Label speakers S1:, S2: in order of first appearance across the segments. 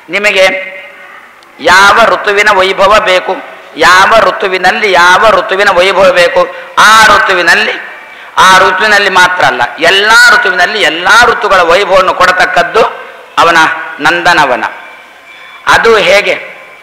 S1: ನಿಮಗೆ ಯಾವ ಋತುವಿನ ವೈಭವ ಬೇಕು ಯಾವ ಋತುವಿನಲ್ಲಿ ಯಾವ ಋತುವಿನ ವೈಭವ ಬೇಕು ಆ ಋತುವಿನಲ್ಲಿ ಆ ಋತುವಿನಲ್ಲಿ ಮಾತ್ರ ಅಲ್ಲ ಎಲ್ಲ ಋತುವಿನಲ್ಲಿ ಎಲ್ಲ ಋತುಗಳ ವೈಭವವನ್ನು ಕೊಡತಕ್ಕದ್ದು ಅವನ ನಂದನವನ ಅದು ಹೇಗೆ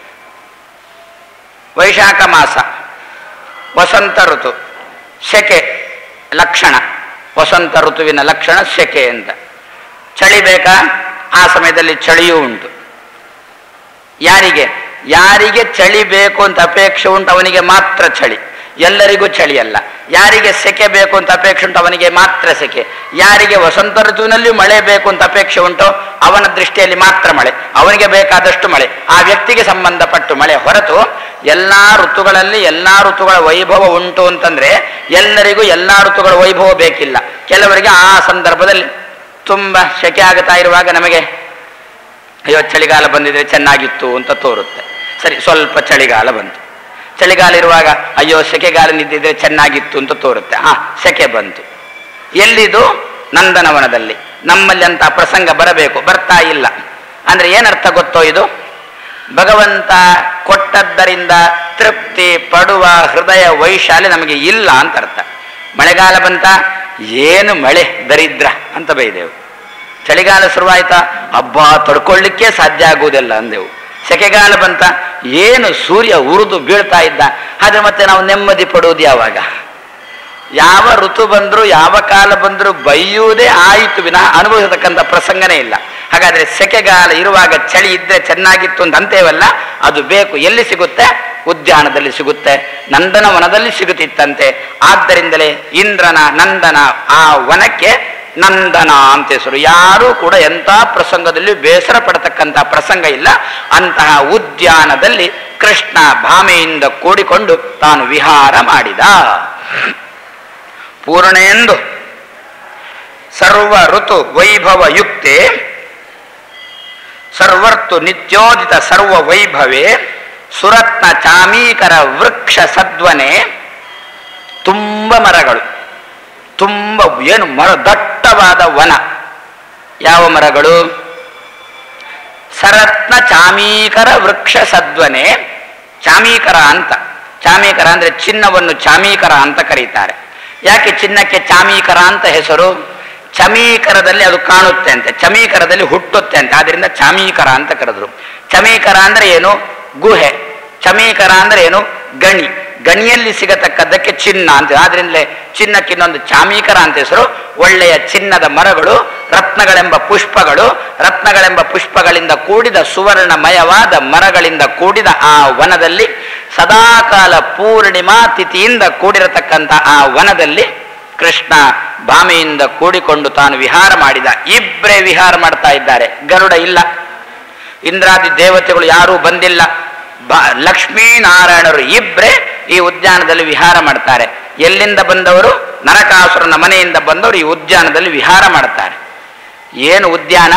S1: ವೈಶಾಖ ಮಾಸ ವಸಂತ ಋತು ಸೆಕೆ ಲಕ್ಷಣ ವಸಂತ ಋತುವಿನ ಲಕ್ಷಣ ಸೆಕೆ ಅಂತ ಚಳಿ ಬೇಕಾ ಆ ಸಮಯದಲ್ಲಿ ಚಳಿಯೂ ಉಂಟು ಯಾರಿಗೆ ಯಾರಿಗೆ ಚಳಿ ಬೇಕು ಅಂತ ಅಪೇಕ್ಷೆ ಉಂಟು ಅವನಿಗೆ ಮಾತ್ರ ಚಳಿ ಎಲ್ಲರಿಗೂ ಚಳಿ ಅಲ್ಲ ಯಾರಿಗೆ ಸೆಕೆ ಬೇಕು ಅಂತ ಅಪೇಕ್ಷೆ ಉಂಟು ಅವನಿಗೆ ಮಾತ್ರ ಸೆಕೆ ಯಾರಿಗೆ ವಸಂತ ಋತುವಿನಲ್ಲಿ ಮಳೆ ಬೇಕು ಅಂತ ಅಪೇಕ್ಷೆ ಉಂಟು ಅವನ ದೃಷ್ಟಿಯಲ್ಲಿ ಮಾತ್ರ ಮಳೆ ಅವನಿಗೆ ಬೇಕಾದಷ್ಟು ಮಳೆ ಆ ವ್ಯಕ್ತಿಗೆ ಸಂಬಂಧಪಟ್ಟು ಮಳೆ ಹೊರತು ಎಲ್ಲಾ ಋತುಗಳಲ್ಲಿ ಎಲ್ಲಾ ಋತುಗಳ ವೈಭವ ಉಂಟು ಅಂತಂದ್ರೆ ಎಲ್ಲರಿಗೂ ಎಲ್ಲಾ ಋತುಗಳ ವೈಭವ ಬೇಕಿಲ್ಲ ಕೆಲವರಿಗೆ ಆ ಸಂದರ್ಭದಲ್ಲಿ ತುಂಬ ಸೆಕೆ ಆಗುತ್ತಾ ಇರುವಾಗ ನಮಗೆ ಅಯ್ಯೋ ಚಳಿಗಾಲ ಬಂದಿದ್ರೆ ಚೆನ್ನಾಗಿತ್ತು ಅಂತ ತೋರುತ್ತೆ ಸರಿ ಸ್ವಲ್ಪ ಚಳಿಗಾಲ ಬಂತು ಚಳಿಗಾಲ ಇರುವಾಗ ಅಯ್ಯೋ ಸೆಕೆಗಾಲ ನಿಂತಿದ್ರೆ ಚೆನ್ನಾಗಿತ್ತು ಅಂತ ತೋರುತ್ತೆ ಆ ಸೆಕೆ ಬಂತು ಎಲ್ಲಿದು ನಂದನವನದಲ್ಲಿ ನಮ್ಮಲ್ಲಿ ಅಂತ ಪ್ರಸಂಗ ಬರಬೇಕು ಬರ್ತಾ ಇಲ್ಲ ಅಂದ್ರೆ ಏನರ್ಥ ಗೊತ್ತೋ ಇದು ಭಗವಂತ ಕೊಟ್ಟದ್ದರಿಂದ ತೃಪ್ತಿ ಪಡುವ ಹೃದಯ ವೈಶಾಲ್ಯ ನಮಗೆ ಇಲ್ಲ ಅಂತ ಅರ್ಥ ಮಳೆಗಾಲ ಬಂತ ಏನು ಮಳೆ ದರಿದ್ರ ಅಂತ ಬೈದೆವು ಚಳಿಗಾಲ ಶುರುವಾಯ್ತಾ ಹಬ್ಬ ತಡ್ಕೊಳ್ಳಿಕ್ಕೆ ಸಾಧ್ಯ ಆಗುವುದಿಲ್ಲ ಅಂದೆವು ಸೆಕೆಗಾಲ ಬಂತ ಏನು ಸೂರ್ಯ ಉರಿದು ಬೀಳ್ತಾ ಇದ್ದ ಆದ್ರೆ ಮತ್ತೆ ನಾವು ನೆಮ್ಮದಿ ಪಡುವುದು ಯಾವಾಗ ಯಾವ ಋತು ಬಂದರೂ ಯಾವ ಕಾಲ ಬಂದರೂ ಬೈಯುವುದೇ ಆಯಿತು ವಿನಃ ಅನುಭವಿಸತಕ್ಕಂಥ ಪ್ರಸಂಗನೇ ಇಲ್ಲ ಹಾಗಾದ್ರೆ ಸೆಕೆಗಾಲ ಇರುವಾಗ ಚಳಿ ಇದ್ರೆ ಚೆನ್ನಾಗಿತ್ತು ಅಂತ ಅಂತೇವಲ್ಲ ಅದು ಬೇಕು ಎಲ್ಲಿ ಸಿಗುತ್ತೆ ಉದ್ಯಾನದಲ್ಲಿ ಸಿಗುತ್ತೆ ನಂದನವನದಲ್ಲಿ ಸಿಗುತ್ತಿತ್ತಂತೆ ಆದ್ದರಿಂದಲೇ ಇಂದ್ರನ ನಂದನ ಆ ವನಕ್ಕೆ ನಂದನ ಅಂತ ಹೆಸರು ಯಾರೂ ಕೂಡ ಎಂಥ ಪ್ರಸಂಗದಲ್ಲಿ ಬೇಸರ ಪಡತಕ್ಕಂಥ ಪ್ರಸಂಗ ಇಲ್ಲ ಅಂತಹ ಉದ್ಯಾನದಲ್ಲಿ ಕೃಷ್ಣ ಭಾಮೆಯಿಂದ ಕೂಡಿಕೊಂಡು ತಾನು ವಿಹಾರ ಮಾಡಿದ ಪೂರ್ಣೆಂದು ಸರ್ವ ಋತು ವೈಭವ ಯುಕ್ತೆ ಸರ್ವರ್ತು ನಿತ್ಯೋದಿತ ಸರ್ವ ವೈಭವೇ ಸುರತ್ನ ಚಾಮೀಕರ ವೃಕ್ಷ ಸದ್ವನೆ ತುಂಬ ಮರಗಳು ತುಂಬ ಏನು ಮರ ದಟ್ಟವಾದ ವನ ಯಾವ ಮರಗಳು ಸರತ್ನ ಚಾಮೀಕರ ವೃಕ್ಷ ಸದ್ವನೆ ಚಾಮೀಕರ ಅಂತ ಚಾಮೀಕರ ಅಂದ್ರೆ ಚಿನ್ನವನ್ನು ಚಾಮೀಕರ ಅಂತ ಕರೀತಾರೆ ಯಾಕೆ ಚಿನ್ನಕ್ಕೆ ಚಾಮೀಕರ ಅಂತ ಹೆಸರು ಚಮೀಕರದಲ್ಲಿ ಅದು ಕಾಣುತ್ತೆ ಅಂತೆ ಚಮೀಕರದಲ್ಲಿ ಹುಟ್ಟುತ್ತೆ ಅಂತ ಆದ್ರಿಂದ ಚಾಮೀಕರ ಅಂತ ಕರೆದ್ರು ಚಮೀಕರ ಅಂದ್ರೆ ಏನು ಗುಹೆ ಚಮೀಕರ ಅಂದ್ರೆ ಏನು ಗಣಿ ಗಣಿಯಲ್ಲಿ ಸಿಗತಕ್ಕದ್ದಕ್ಕೆ ಚಿನ್ನ ಅಂತ ಆದ್ರಿಂದಲೇ ಚಿನ್ನಕ್ಕೆ ಇನ್ನೊಂದು ಚಾಮೀಕರ ಅಂತ ಹೆಸರು ಒಳ್ಳೆಯ ಚಿನ್ನದ ಮರಗಳು ರತ್ನಗಳೆಂಬ ಪುಷ್ಪಗಳು ರತ್ನಗಳೆಂಬ ಪುಷ್ಪಗಳಿಂದ ಕೂಡಿದ ಸುವರ್ಣಮಯವಾದ ಮರಗಳಿಂದ ಕೂಡಿದ ಆ ವನದಲ್ಲಿ ಸದಾಕಾಲ ಪೂರ್ಣಿಮಾ ತಿಥಿಯಿಂದ ಕೂಡಿರತಕ್ಕಂಥ ಆ ವನದಲ್ಲಿ ಕೃಷ್ಣ ಭಾಮೆಯಿಂದ ಕೂಡಿಕೊಂಡು ತಾನು ವಿಹಾರ ಮಾಡಿದ ಇಬ್ಬರೇ ವಿಹಾರ ಮಾಡ್ತಾ ಇದ್ದಾರೆ ಗರುಡ ಇಲ್ಲ ಇಂದ್ರಾದಿ ದೇವತೆಗಳು ಯಾರೂ ಬಂದಿಲ್ಲ ಬ ಲಕ್ಷ್ಮೀನಾರಾಯಣರು ಇಬ್ಬರೇ ಈ ಉದ್ಯಾನದಲ್ಲಿ ವಿಹಾರ ಮಾಡ್ತಾರೆ ಎಲ್ಲಿಂದ ಬಂದವರು ನರಕಾಸುರನ ಮನೆಯಿಂದ ಬಂದವರು ಈ ಉದ್ಯಾನದಲ್ಲಿ ವಿಹಾರ ಮಾಡ್ತಾರೆ ಏನು ಉದ್ಯಾನ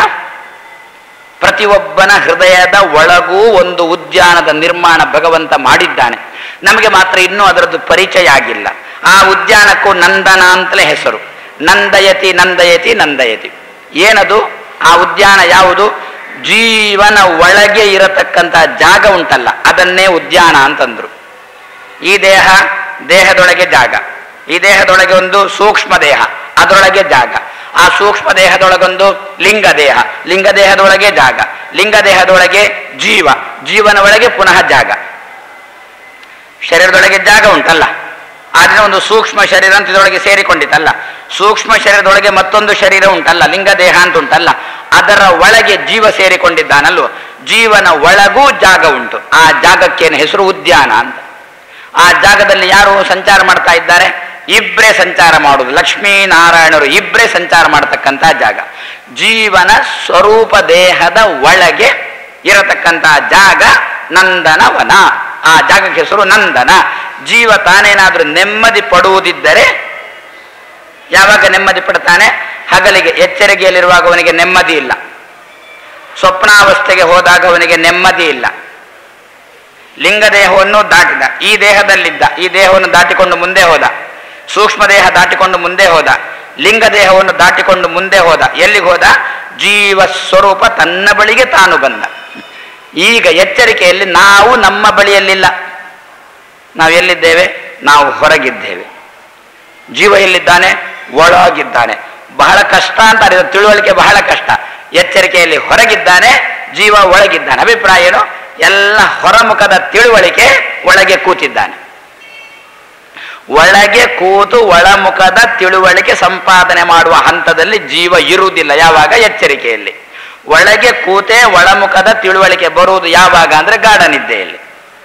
S1: ಪ್ರತಿಯೊಬ್ಬನ ಹೃದಯದ ಒಳಗೂ ಒಂದು ಉದ್ಯಾನದ ನಿರ್ಮಾಣ ಭಗವಂತ ಮಾಡಿದ್ದಾನೆ ನಮಗೆ ಮಾತ್ರ ಇನ್ನೂ ಅದರದ್ದು ಪರಿಚಯ ಆಗಿಲ್ಲ ಆ ಉದ್ಯಾನಕ್ಕೂ ನಂದನ ಅಂತಲೇ ಹೆಸರು ನಂದಯತಿ ನಂದಯತಿ ನಂದಯತಿ ಏನದು ಆ ಉದ್ಯಾನ ಯಾವುದು ಜೀವನ ಒಳಗೆ ಇರತಕ್ಕಂಥ ಜಾಗ ಉಂಟಲ್ಲ ಅದನ್ನೇ ಉದ್ಯಾನ ಅಂತಂದ್ರು ಈ ದೇಹ ದೇಹದೊಳಗೆ ಜಾಗ ಈ ದೇಹದೊಳಗೆ ಒಂದು ಸೂಕ್ಷ್ಮ ದೇಹ ಅದರೊಳಗೆ ಜಾಗ ಆ ಸೂಕ್ಷ್ಮ ದೇಹದೊಳಗೊಂದು ಲಿಂಗ ದೇಹ ಲಿಂಗ ದೇಹದೊಳಗೆ ಜಾಗ ಲಿಂಗ ದೇಹದೊಳಗೆ ಜೀವ ಜೀವನ ಒಳಗೆ ಪುನಃ ಜಾಗ ಶರೀರದೊಳಗೆ ಜಾಗ ಉಂಟಲ್ಲ ಆದ್ರೆ ಒಂದು ಸೂಕ್ಷ್ಮ ಶರೀರ ಅಂತ ಇದರೊಳಗೆ ಸೇರಿಕೊಂಡಿತಲ್ಲ ಸೂಕ್ಷ್ಮ ಶರೀರದೊಳಗೆ ಮತ್ತೊಂದು ಶರೀರ ಉಂಟಲ್ಲ ಲಿಂಗ ದೇಹ ಅಂತ ಉಂಟಲ್ಲ ಅದರ ಒಳಗೆ ಜೀವ ಸೇರಿಕೊಂಡಿದ್ದಾನಲ್ವ ಜೀವನ ಒಳಗೂ ಜಾಗ ಉಂಟು ಆ ಜಾಗಕ್ಕೇನು ಹೆಸರು ಉದ್ಯಾನ ಅಂತ ಆ ಜಾಗದಲ್ಲಿ ಯಾರು ಸಂಚಾರ ಮಾಡ್ತಾ ಇದ್ದಾರೆ ಇಬ್ಬರೇ ಸಂಚಾರ ಮಾಡುವುದು ಲಕ್ಷ್ಮೀನಾರಾಯಣರು ಇಬ್ಬರೇ ಸಂಚಾರ ಮಾಡತಕ್ಕಂಥ ಜಾಗ ಜೀವನ ಸ್ವರೂಪ ದೇಹದ ಒಳಗೆ ಇರತಕ್ಕಂಥ ಜಾಗ ನಂದನವನ ಆ ಜಾಗಕ್ಕೆ ಹೆಸರು ನಂದನ ಜೀವ ತಾನೇನಾದ್ರೂ ನೆಮ್ಮದಿ ಪಡುವುದಿದ್ದರೆ ಯಾವಾಗ ನೆಮ್ಮದಿ ಪಡ್ತಾನೆ ಹಗಲಿಗೆ ಎಚ್ಚರಿಕೆಯಲ್ಲಿರುವಾಗ ಅವನಿಗೆ ನೆಮ್ಮದಿ ಇಲ್ಲ ಸ್ವಪ್ನಾವಸ್ಥೆಗೆ ಹೋದಾಗ ಅವನಿಗೆ ನೆಮ್ಮದಿ ಇಲ್ಲ ಲಿಂಗ ದೇಹವನ್ನು ದಾಟಿದ ಈ ದೇಹದಲ್ಲಿದ್ದ ಈ ದೇಹವನ್ನು ದಾಟಿಕೊಂಡು ಮುಂದೆ ಹೋದ ಸೂಕ್ಷ್ಮ ದೇಹ ದಾಟಿಕೊಂಡು ಮುಂದೆ ಹೋದ ಲಿಂಗ ದೇಹವನ್ನು ದಾಟಿಕೊಂಡು ಮುಂದೆ ಹೋದ ಎಲ್ಲಿಗೆ ಹೋದ ಜೀವ ಸ್ವರೂಪ ತನ್ನ ಬಳಿಗೆ ತಾನು ಬಂದ ಈಗ ಎಚ್ಚರಿಕೆಯಲ್ಲಿ ನಾವು ನಮ್ಮ ಬಳಿಯಲ್ಲಿಲ್ಲ ನಾವು ಎಲ್ಲಿದ್ದೇವೆ ನಾವು ಹೊರಗಿದ್ದೇವೆ ಜೀವ ಎಲ್ಲಿದ್ದಾನೆ ಒಳಗಿದ್ದಾನೆ ಬಹಳ ಕಷ್ಟ ಅಂತ ಅರಿದ ತಿಳುವಳಿಕೆ ಬಹಳ ಕಷ್ಟ ಎಚ್ಚರಿಕೆಯಲ್ಲಿ ಹೊರಗಿದ್ದಾನೆ ಜೀವ ಒಳಗಿದ್ದಾನೆ ಅಭಿಪ್ರಾಯ ಏನು ಎಲ್ಲ ಹೊರಮುಖದ ತಿಳುವಳಿಕೆ ಒಳಗೆ ಕೂತಿದ್ದಾನೆ ಒಳಗೆ ಕೂತು ಒಳಮುಖದ ತಿಳುವಳಿಕೆ ಸಂಪಾದನೆ ಮಾಡುವ ಹಂತದಲ್ಲಿ ಜೀವ ಇರುವುದಿಲ್ಲ ಯಾವಾಗ ಎಚ್ಚರಿಕೆಯಲ್ಲಿ ಒಳಗೆ ಕೂತೆ ಒಳಮುಖದ ತಿಳುವಳಿಕೆ ಬರುವುದು ಯಾವಾಗ ಅಂದ್ರೆ ಗಾಢ ನಿದ್ದೆಯಲ್ಲಿ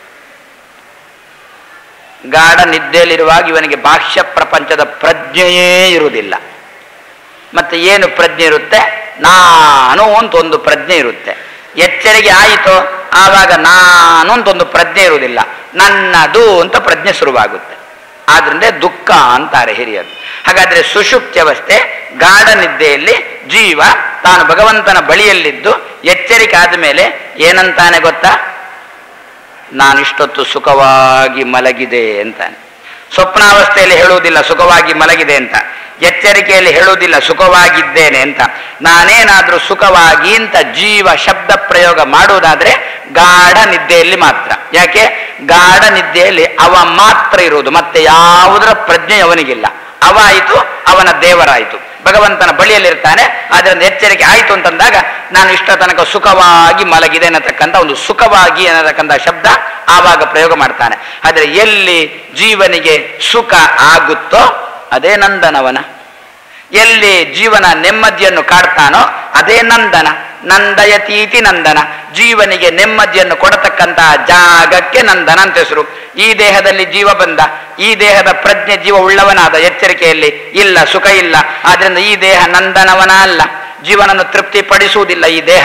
S1: ಗಾಢ ನಿದ್ದೆಯಲ್ಲಿರುವಾಗ ಇವನಿಗೆ ಬಾಹ್ಯ ಪ್ರಪಂಚದ ಪ್ರಜ್ಞೆಯೇ ಇರುವುದಿಲ್ಲ ಮತ್ತೆ ಏನು ಪ್ರಜ್ಞೆ ಇರುತ್ತೆ ನಾನು ಅಂತ ಒಂದು ಪ್ರಜ್ಞೆ ಇರುತ್ತೆ ಎಚ್ಚರಿಕೆ ಆಯಿತು ಆವಾಗ ನಾನು ಅಂತ ಒಂದು ಪ್ರಜ್ಞೆ ಇರುವುದಿಲ್ಲ ನನ್ನದು ಅಂತ ಪ್ರಜ್ಞೆ ಶುರುವಾಗುತ್ತೆ ಆದ್ರಿಂದ ದುಃಖ ಅಂತಾರೆ ಹಿರಿಯರು ಹಾಗಾದ್ರೆ ಸುಷುಪ್ತಿ ಅವಸ್ಥೆ ಗಾಢ ನಿದ್ದೆಯಲ್ಲಿ ಜೀವ ತಾನು ಭಗವಂತನ ಬಳಿಯಲ್ಲಿದ್ದು ಎಚ್ಚರಿಕೆ ಆದಮೇಲೆ ಏನಂತಾನೆ ಗೊತ್ತಾ ನಾನು ಇಷ್ಟೊತ್ತು ಸುಖವಾಗಿ ಮಲಗಿದೆ ಅಂತಾನೆ ಸ್ವಪ್ನಾವಸ್ಥೆಯಲ್ಲಿ ಹೇಳುವುದಿಲ್ಲ ಸುಖವಾಗಿ ಮಲಗಿದೆ ಅಂತ ಎಚ್ಚರಿಕೆಯಲ್ಲಿ ಹೇಳುವುದಿಲ್ಲ ಸುಖವಾಗಿದ್ದೇನೆ ಅಂತ ನಾನೇನಾದ್ರೂ ಸುಖವಾಗಿ ಅಂತ ಜೀವ ಶಬ್ದ ಪ್ರಯೋಗ ಮಾಡುವುದಾದ್ರೆ ಗಾಢ ನಿದ್ದೆಯಲ್ಲಿ ಮಾತ್ರ ಯಾಕೆ ಗಾಢ ನಿದ್ದೆಯಲ್ಲಿ ಅವ ಮಾತ್ರ ಇರುವುದು ಮತ್ತೆ ಯಾವುದರ ಪ್ರಜ್ಞೆ ಅವನಿಗಿಲ್ಲ ಅವ ಆಯಿತು ಅವನ ದೇವರಾಯಿತು ಭಗವಂತನ ಬಳಿಯಲ್ಲಿರ್ತಾನೆ ಅದರಿಂದ ಎಚ್ಚರಿಕೆ ಆಯಿತು ಅಂತಂದಾಗ ನಾನು ಇಷ್ಟ ತನಕ ಸುಖವಾಗಿ ಮಲಗಿದೆ ಅನ್ನತಕ್ಕಂಥ ಒಂದು ಸುಖವಾಗಿ ಅನ್ನತಕ್ಕಂಥ ಶಬ್ದ ಆವಾಗ ಪ್ರಯೋಗ ಮಾಡ್ತಾನೆ ಆದರೆ ಎಲ್ಲಿ ಜೀವನಿಗೆ ಸುಖ ಆಗುತ್ತೋ ಅದೇ ನಂದನವನ ಎಲ್ಲಿ ಜೀವನ ನೆಮ್ಮದಿಯನ್ನು ಕಾಡ್ತಾನೋ ಅದೇ ನಂದನ ನಂದಯತೀತಿ ನಂದನ ಜೀವನಿಗೆ ನೆಮ್ಮದಿಯನ್ನು ಕೊಡತಕ್ಕಂತಹ ಜಾಗಕ್ಕೆ ನಂದನ ಅಂತ ಹೆಸರು ಈ ದೇಹದಲ್ಲಿ ಜೀವ ಬಂದ ಈ ದೇಹದ ಪ್ರಜ್ಞೆ ಜೀವ ಉಳ್ಳವನಾದ ಎಚ್ಚರಿಕೆಯಲ್ಲಿ ಇಲ್ಲ ಸುಖ ಇಲ್ಲ ಆದ್ರಿಂದ ಈ ದೇಹ ನಂದನವನ ಅಲ್ಲ ಜೀವನನ್ನು ತೃಪ್ತಿಪಡಿಸುವುದಿಲ್ಲ ಈ ದೇಹ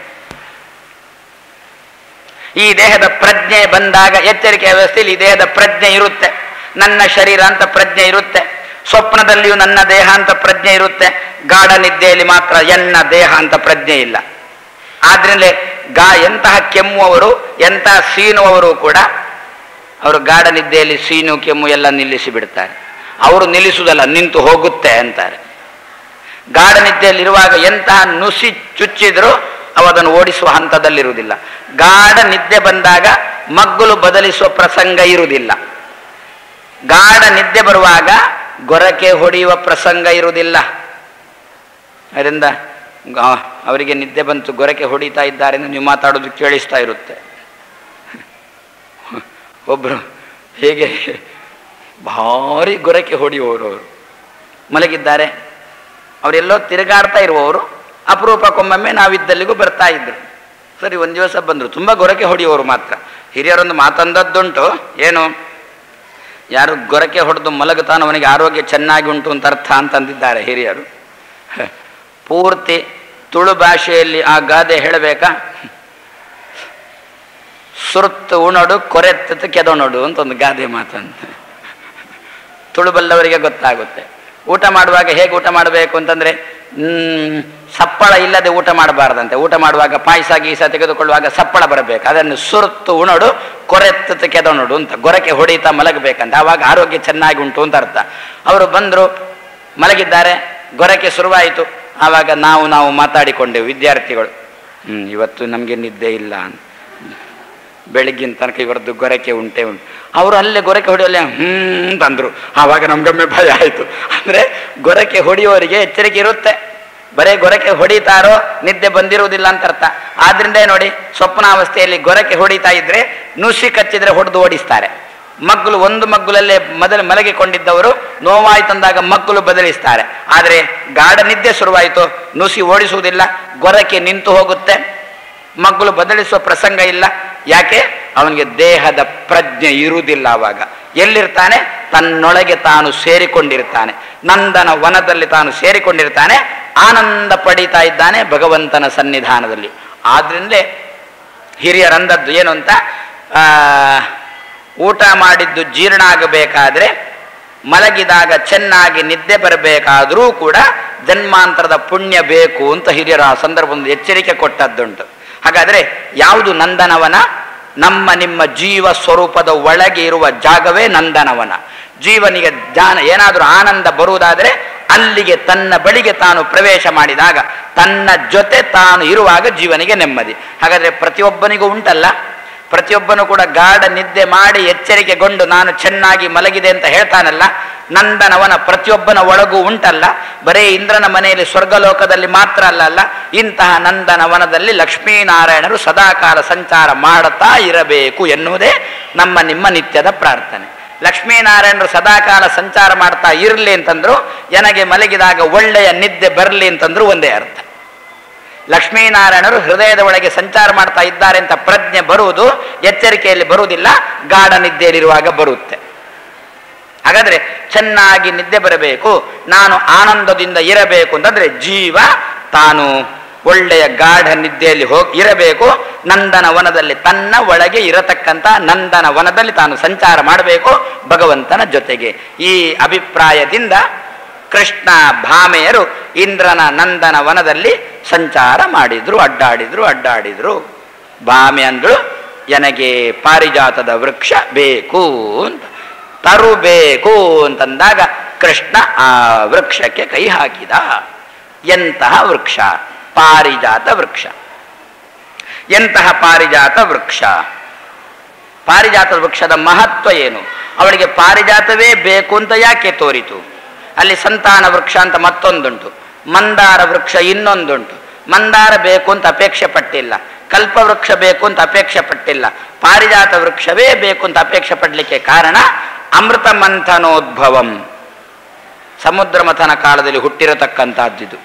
S1: ಈ ದೇಹದ ಪ್ರಜ್ಞೆ ಬಂದಾಗ ಎಚ್ಚರಿಕೆ ವ್ಯವಸ್ಥೆಯಲ್ಲಿ ಈ ದೇಹದ ಪ್ರಜ್ಞೆ ಇರುತ್ತೆ ನನ್ನ ಶರೀರ ಅಂತ ಪ್ರಜ್ಞೆ ಇರುತ್ತೆ ಸ್ವಪ್ನದಲ್ಲಿಯೂ ನನ್ನ ದೇಹ ಅಂತ ಪ್ರಜ್ಞೆ ಇರುತ್ತೆ ಗಾಢ ನಿದ್ದೆಯಲ್ಲಿ ಮಾತ್ರ ಎನ್ನ ದೇಹ ಅಂತ ಪ್ರಜ್ಞೆ ಇಲ್ಲ ಆದ್ರಿಂದಲೇ ಗಾ ಎಂತಹ ಕೆಮ್ಮುವವರು ಎಂತಹ ಸೀನುವವರು ಕೂಡ ಅವರು ಗಾಢ ನಿದ್ದೆಯಲ್ಲಿ ಸೀನು ಕೆಮ್ಮು ಎಲ್ಲ ನಿಲ್ಲಿಸಿ ಬಿಡ್ತಾರೆ ಅವರು ನಿಲ್ಲಿಸುವುದಲ್ಲ ನಿಂತು ಹೋಗುತ್ತೆ ಅಂತಾರೆ ಗಾಢ ನಿದ್ದೆಯಲ್ಲಿರುವಾಗ ಎಂತಹ ನುಸಿ ಚುಚ್ಚಿದ್ರು ಅವು ಅದನ್ನು ಓಡಿಸುವ ಹಂತದಲ್ಲಿರುವುದಿಲ್ಲ ಗಾಢ ನಿದ್ದೆ ಬಂದಾಗ ಮಗ್ಗುಲು ಬದಲಿಸುವ ಪ್ರಸಂಗ ಇರುವುದಿಲ್ಲ ಗಾಢ ನಿದ್ದೆ ಬರುವಾಗ ಗೊರಕೆ ಹೊಡೆಯುವ ಪ್ರಸಂಗ ಇರುವುದಿಲ್ಲ ಅದರಿಂದ ಗ- ಅವರಿಗೆ ನಿದ್ದೆ ಬಂತು ಗೊರಕೆ ಹೊಡಿತಾ ಇದ್ದಾರೆ ಎಂದು ನೀವು ಮಾತಾಡೋದು ಕೇಳಿಸ್ತಾ ಇರುತ್ತೆ ಒಬ್ಬರು ಹೇಗೆ ಭಾರಿ ಗೊರಕೆ ಹೊಡೆಯುವವರು ಅವರು ಮಲಗಿದ್ದಾರೆ ಅವರೆಲ್ಲೋ ತಿರುಗಾಡ್ತಾ ಇರುವವರು ಅಪರೂಪಕ್ಕೊಮ್ಮೊಮ್ಮೆ ನಾವಿದ್ದಲ್ಲಿಗೂ ಬರ್ತಾ ಇದ್ರು ಸರಿ ಒಂದು ದಿವಸ ಬಂದರು ತುಂಬ ಗೊರಕೆ ಹೊಡೆಯುವವರು ಮಾತ್ರ ಹಿರಿಯರೊಂದು ಮಾತಂದದ್ದುಂಟು ಏನು ಯಾರು ಗೊರಕೆ ಹೊಡೆದು ಮಲಗುತ್ತಾನೋ ಅವನಿಗೆ ಆರೋಗ್ಯ ಚೆನ್ನಾಗಿ ಉಂಟು ಅಂತ ಅರ್ಥ ಅಂತಂದಿದ್ದಾರೆ ಹಿರಿಯರು ಪೂರ್ತಿ ತುಳು ಭಾಷೆಯಲ್ಲಿ ಆ ಗಾದೆ ಹೇಳಬೇಕಾ ಸುರ್ತು ಉಣಡು ಕೊರೆತ್ತ ಕೆದೊಣಡು ಅಂತ ಒಂದು ಗಾದೆ ಮಾತಂತ ತುಳು ಬಲ್ಲವರಿಗೆ ಗೊತ್ತಾಗುತ್ತೆ ಊಟ ಮಾಡುವಾಗ ಹೇಗೆ ಊಟ ಮಾಡಬೇಕು ಅಂತಂದ್ರೆ ಹ್ಮ್, ಸಪ್ಪಳ ಇಲ್ಲದೆ ಊಟ ಮಾಡಬಾರ್ದಂತೆ ಊಟ ಮಾಡುವಾಗ ಪಾಯಸ ಗೀಸ ತೆಗೆದುಕೊಳ್ಳುವಾಗ ಸಪ್ಪಳ ಬರಬೇಕು ಅದನ್ನು ಸುರ್ತು ಉಣಡು ಕೊರೆತ್ತ ಕೆದೊಣಡು ಅಂತ ಗೊರಕೆ ಹೊಡಿತಾ ಮಲಗಬೇಕಂತ ಆವಾಗ ಆರೋಗ್ಯ ಚೆನ್ನಾಗಿ ಉಂಟು ಅಂತ ಅರ್ಥ ಅವರು ಬಂದರು ಮಲಗಿದ್ದಾರೆ ಗೊರಕೆ ಶುರುವಾಯಿತು ಆವಾಗ ನಾವು ನಾವು ಮಾತಾಡಿಕೊಂಡೆವು ವಿದ್ಯಾರ್ಥಿಗಳು ಹ್ಮ್ ಇವತ್ತು ನಮಗೆ ನಿದ್ದೆ ಇಲ್ಲ ಅಂತ ಬೆಳಗ್ಗಿನ ತನಕ ಇವರದ್ದು ಗೊರಕೆ ಉಂಟೆ ಉಂಟು ಅವರು ಅಲ್ಲೇ ಗೊರಕೆ ಹೊಡೆಯಲ್ಲ ಹ್ಮ್ ಅಂತಂದ್ರು ಆವಾಗ ನಮ್ಗೊಮ್ಮೆ ಭಯ ಆಯಿತು ಅಂದ್ರೆ ಗೊರಕೆ ಹೊಡೆಯುವವರಿಗೆ ಎಚ್ಚರಿಕೆ ಇರುತ್ತೆ ಬರೇ ಗೊರಕೆ ಹೊಡಿತಾರೋ ನಿದ್ದೆ ಬಂದಿರುವುದಿಲ್ಲ ಅಂತ ಅರ್ಥ ಆದ್ರಿಂದ ನೋಡಿ ಸ್ವಪ್ನಾವಸ್ಥೆಯಲ್ಲಿ ಗೊರಕೆ ಹೊಡಿತಾ ಇದ್ರೆ ನುಸಿ ಕಚ್ಚಿದ್ರೆ ಹೊಡೆದು ಓಡಿಸ್ತಾರೆ ಮಗ್ಗುಲು ಒಂದು ಮಗ್ಗುಲಲ್ಲೇ ಮೊದಲು ಮಲಗಿಕೊಂಡಿದ್ದವರು ನೋವಾಯ್ತಂದಾಗ ಮಗ್ಗುಲು ಬದಲಿಸ್ತಾರೆ ಆದರೆ ಗಾಢ ನಿದ್ದೆ ಶುರುವಾಯಿತು ನುಸಿ ಓಡಿಸುವುದಿಲ್ಲ ಗೊರಕೆ ನಿಂತು ಹೋಗುತ್ತೆ ಮಗ್ಗುಲು ಬದಲಿಸುವ ಪ್ರಸಂಗ ಇಲ್ಲ ಯಾಕೆ ಅವನಿಗೆ ದೇಹದ ಪ್ರಜ್ಞೆ ಇರುವುದಿಲ್ಲ ಆವಾಗ ಎಲ್ಲಿರ್ತಾನೆ ತನ್ನೊಳಗೆ ತಾನು ಸೇರಿಕೊಂಡಿರ್ತಾನೆ ನಂದನ ವನದಲ್ಲಿ ತಾನು ಸೇರಿಕೊಂಡಿರ್ತಾನೆ ಆನಂದ ಪಡೀತಾ ಇದ್ದಾನೆ ಭಗವಂತನ ಸನ್ನಿಧಾನದಲ್ಲಿ ಆದ್ರಿಂದಲೇ ಹಿರಿಯರಂದದ್ದು ಏನು ಅಂತ ಆ, ಊಟ ಮಾಡಿದ್ದು ಜೀರ್ಣ ಆಗಬೇಕಾದ್ರೆ ಮಲಗಿದಾಗ ಚೆನ್ನಾಗಿ ನಿದ್ದೆ ಬರಬೇಕಾದರೂ ಕೂಡ ಜನ್ಮಾಂತರದ ಪುಣ್ಯ ಬೇಕು ಅಂತ ಹಿರಿಯರು ಆ ಸಂದರ್ಭದಲ್ಲಿ ಎಚ್ಚರಿಕೆ ಕೊಟ್ಟದ್ದುಂಟು ಹಾಗಾದ್ರೆ ಯಾವುದು ನಂದನವನ ನಮ್ಮ ನಿಮ್ಮ ಜೀವ ಸ್ವರೂಪದ ಒಳಗೆ ಇರುವ ಜಾಗವೇ ನಂದನವನ ಜೀವನಿಗೆ ಜ್ಞಾನ ಏನಾದರೂ ಆನಂದ ಬರುವುದಾದರೆ ಅಲ್ಲಿಗೆ ತನ್ನ ಬಳಿಗೆ ತಾನು ಪ್ರವೇಶ ಮಾಡಿದಾಗ ತನ್ನ ಜೊತೆ ತಾನು ಇರುವಾಗ ಜೀವನಿಗೆ ನೆಮ್ಮದಿ ಹಾಗಾದ್ರೆ ಪ್ರತಿಯೊಬ್ಬನಿಗೂ ಉಂಟಲ್ಲ ಪ್ರತಿಯೊಬ್ಬನು ಕೂಡ ಗಾಢ ನಿದ್ದೆ ಮಾಡಿ ಎಚ್ಚರಿಕೆಗೊಂಡು ನಾನು ಚೆನ್ನಾಗಿ ಮಲಗಿದೆ ಅಂತ ಹೇಳ್ತಾನಲ್ಲ ನಂದನವನ ಪ್ರತಿಯೊಬ್ಬನ ಒಳಗೂ ಉಂಟಲ್ಲ ಬರೇ ಇಂದ್ರನ ಮನೆಯಲ್ಲಿ ಸ್ವರ್ಗಲೋಕದಲ್ಲಿ ಮಾತ್ರ ಅಲ್ಲ ಅಲ್ಲ ಇಂತಹ ನಂದನವನದಲ್ಲಿ ಲಕ್ಷ್ಮೀನಾರಾಯಣರು ಸದಾಕಾಲ ಸಂಚಾರ ಮಾಡುತ್ತಾ ಇರಬೇಕು ಎನ್ನುವುದೇ ನಮ್ಮ ನಿಮ್ಮ ನಿತ್ಯದ ಪ್ರಾರ್ಥನೆ ಲಕ್ಷ್ಮೀನಾರಾಯಣರು ಸದಾಕಾಲ ಸಂಚಾರ ಮಾಡ್ತಾ ಇರಲಿ ಅಂತಂದ್ರು ನನಗೆ ಮಲಗಿದಾಗ ಒಳ್ಳೆಯ ನಿದ್ದೆ ಬರಲಿ ಅಂತಂದ್ರು ಒಂದೇ ಅರ್ಥ ಲಕ್ಷ್ಮೀನಾರಾಯಣರು ಹೃದಯದ ಒಳಗೆ ಸಂಚಾರ ಮಾಡ್ತಾ ಇದ್ದಾರೆ ಅಂತ ಪ್ರಜ್ಞೆ ಬರುವುದು ಎಚ್ಚರಿಕೆಯಲ್ಲಿ ಬರುವುದಿಲ್ಲ ಗಾಢ ನಿದ್ದೆಯಲ್ಲಿರುವಾಗ ಬರುತ್ತೆ ಹಾಗಾದ್ರೆ ಚೆನ್ನಾಗಿ ನಿದ್ದೆ ಬರಬೇಕು ನಾನು ಆನಂದದಿಂದ ಇರಬೇಕು ಅಂತಂದ್ರೆ ಜೀವ ತಾನು ಒಳ್ಳೆಯ ಗಾಢ ನಿದ್ದೆಯಲ್ಲಿ ಹೋಗಿ ಇರಬೇಕು ನಂದನ ವನದಲ್ಲಿ ತನ್ನ ಒಳಗೆ ಇರತಕ್ಕಂಥ ನಂದನ ವನದಲ್ಲಿ ತಾನು ಸಂಚಾರ ಮಾಡಬೇಕು ಭಗವಂತನ ಜೊತೆಗೆ ಈ ಅಭಿಪ್ರಾಯದಿಂದ ಕೃಷ್ಣ ಭಾಮೆಯರು ಇಂದ್ರನ ನಂದನ ವನದಲ್ಲಿ ಸಂಚಾರ ಮಾಡಿದ್ರು ಅಡ್ಡಾಡಿದ್ರು ಅಡ್ಡಾಡಿದ್ರು ಭಾಮೆ ಅಂದ್ರು ನನಗೆ ಪಾರಿಜಾತದ ವೃಕ್ಷ ಬೇಕು ಅಂತ ತರುಬೇಕು ಅಂತಂದಾಗ ಕೃಷ್ಣ ಆ ವೃಕ್ಷಕ್ಕೆ ಕೈ ಹಾಕಿದ ಎಂತಹ ವೃಕ್ಷ ಪಾರಿಜಾತ ವೃಕ್ಷ ಎಂತಹ ಪಾರಿಜಾತ ವೃಕ್ಷ ಪಾರಿಜಾತ ವೃಕ್ಷದ ಮಹತ್ವ ಏನು ಅವಳಿಗೆ ಪಾರಿಜಾತವೇ ಬೇಕು ಅಂತ ಯಾಕೆ ತೋರಿತು ಅಲ್ಲಿ ಸಂತಾನ ವೃಕ್ಷ ಅಂತ ಮತ್ತೊಂದುಂಟು ಮಂದಾರ ವೃಕ್ಷ ಇನ್ನೊಂದುಂಟು ಮಂದಾರ ಬೇಕು ಅಂತ ಅಪೇಕ್ಷೆ ಪಟ್ಟಿಲ್ಲ ಕಲ್ಪವೃಕ್ಷ ಬೇಕು ಅಂತ ಅಪೇಕ್ಷೆ ಪಟ್ಟಿಲ್ಲ ಪಾರಿಜಾತ ವೃಕ್ಷವೇ ಬೇಕು ಅಂತ ಅಪೇಕ್ಷೆ ಪಡಲಿಕ್ಕೆ ಕಾರಣ ಅಮೃತ ಮಂಥನೋದ್ಭವಂ ಸಮುದ್ರ ಮಥನ ಕಾಲದಲ್ಲಿ ಹುಟ್ಟಿರತಕ್ಕಂಥದ್ದಿದು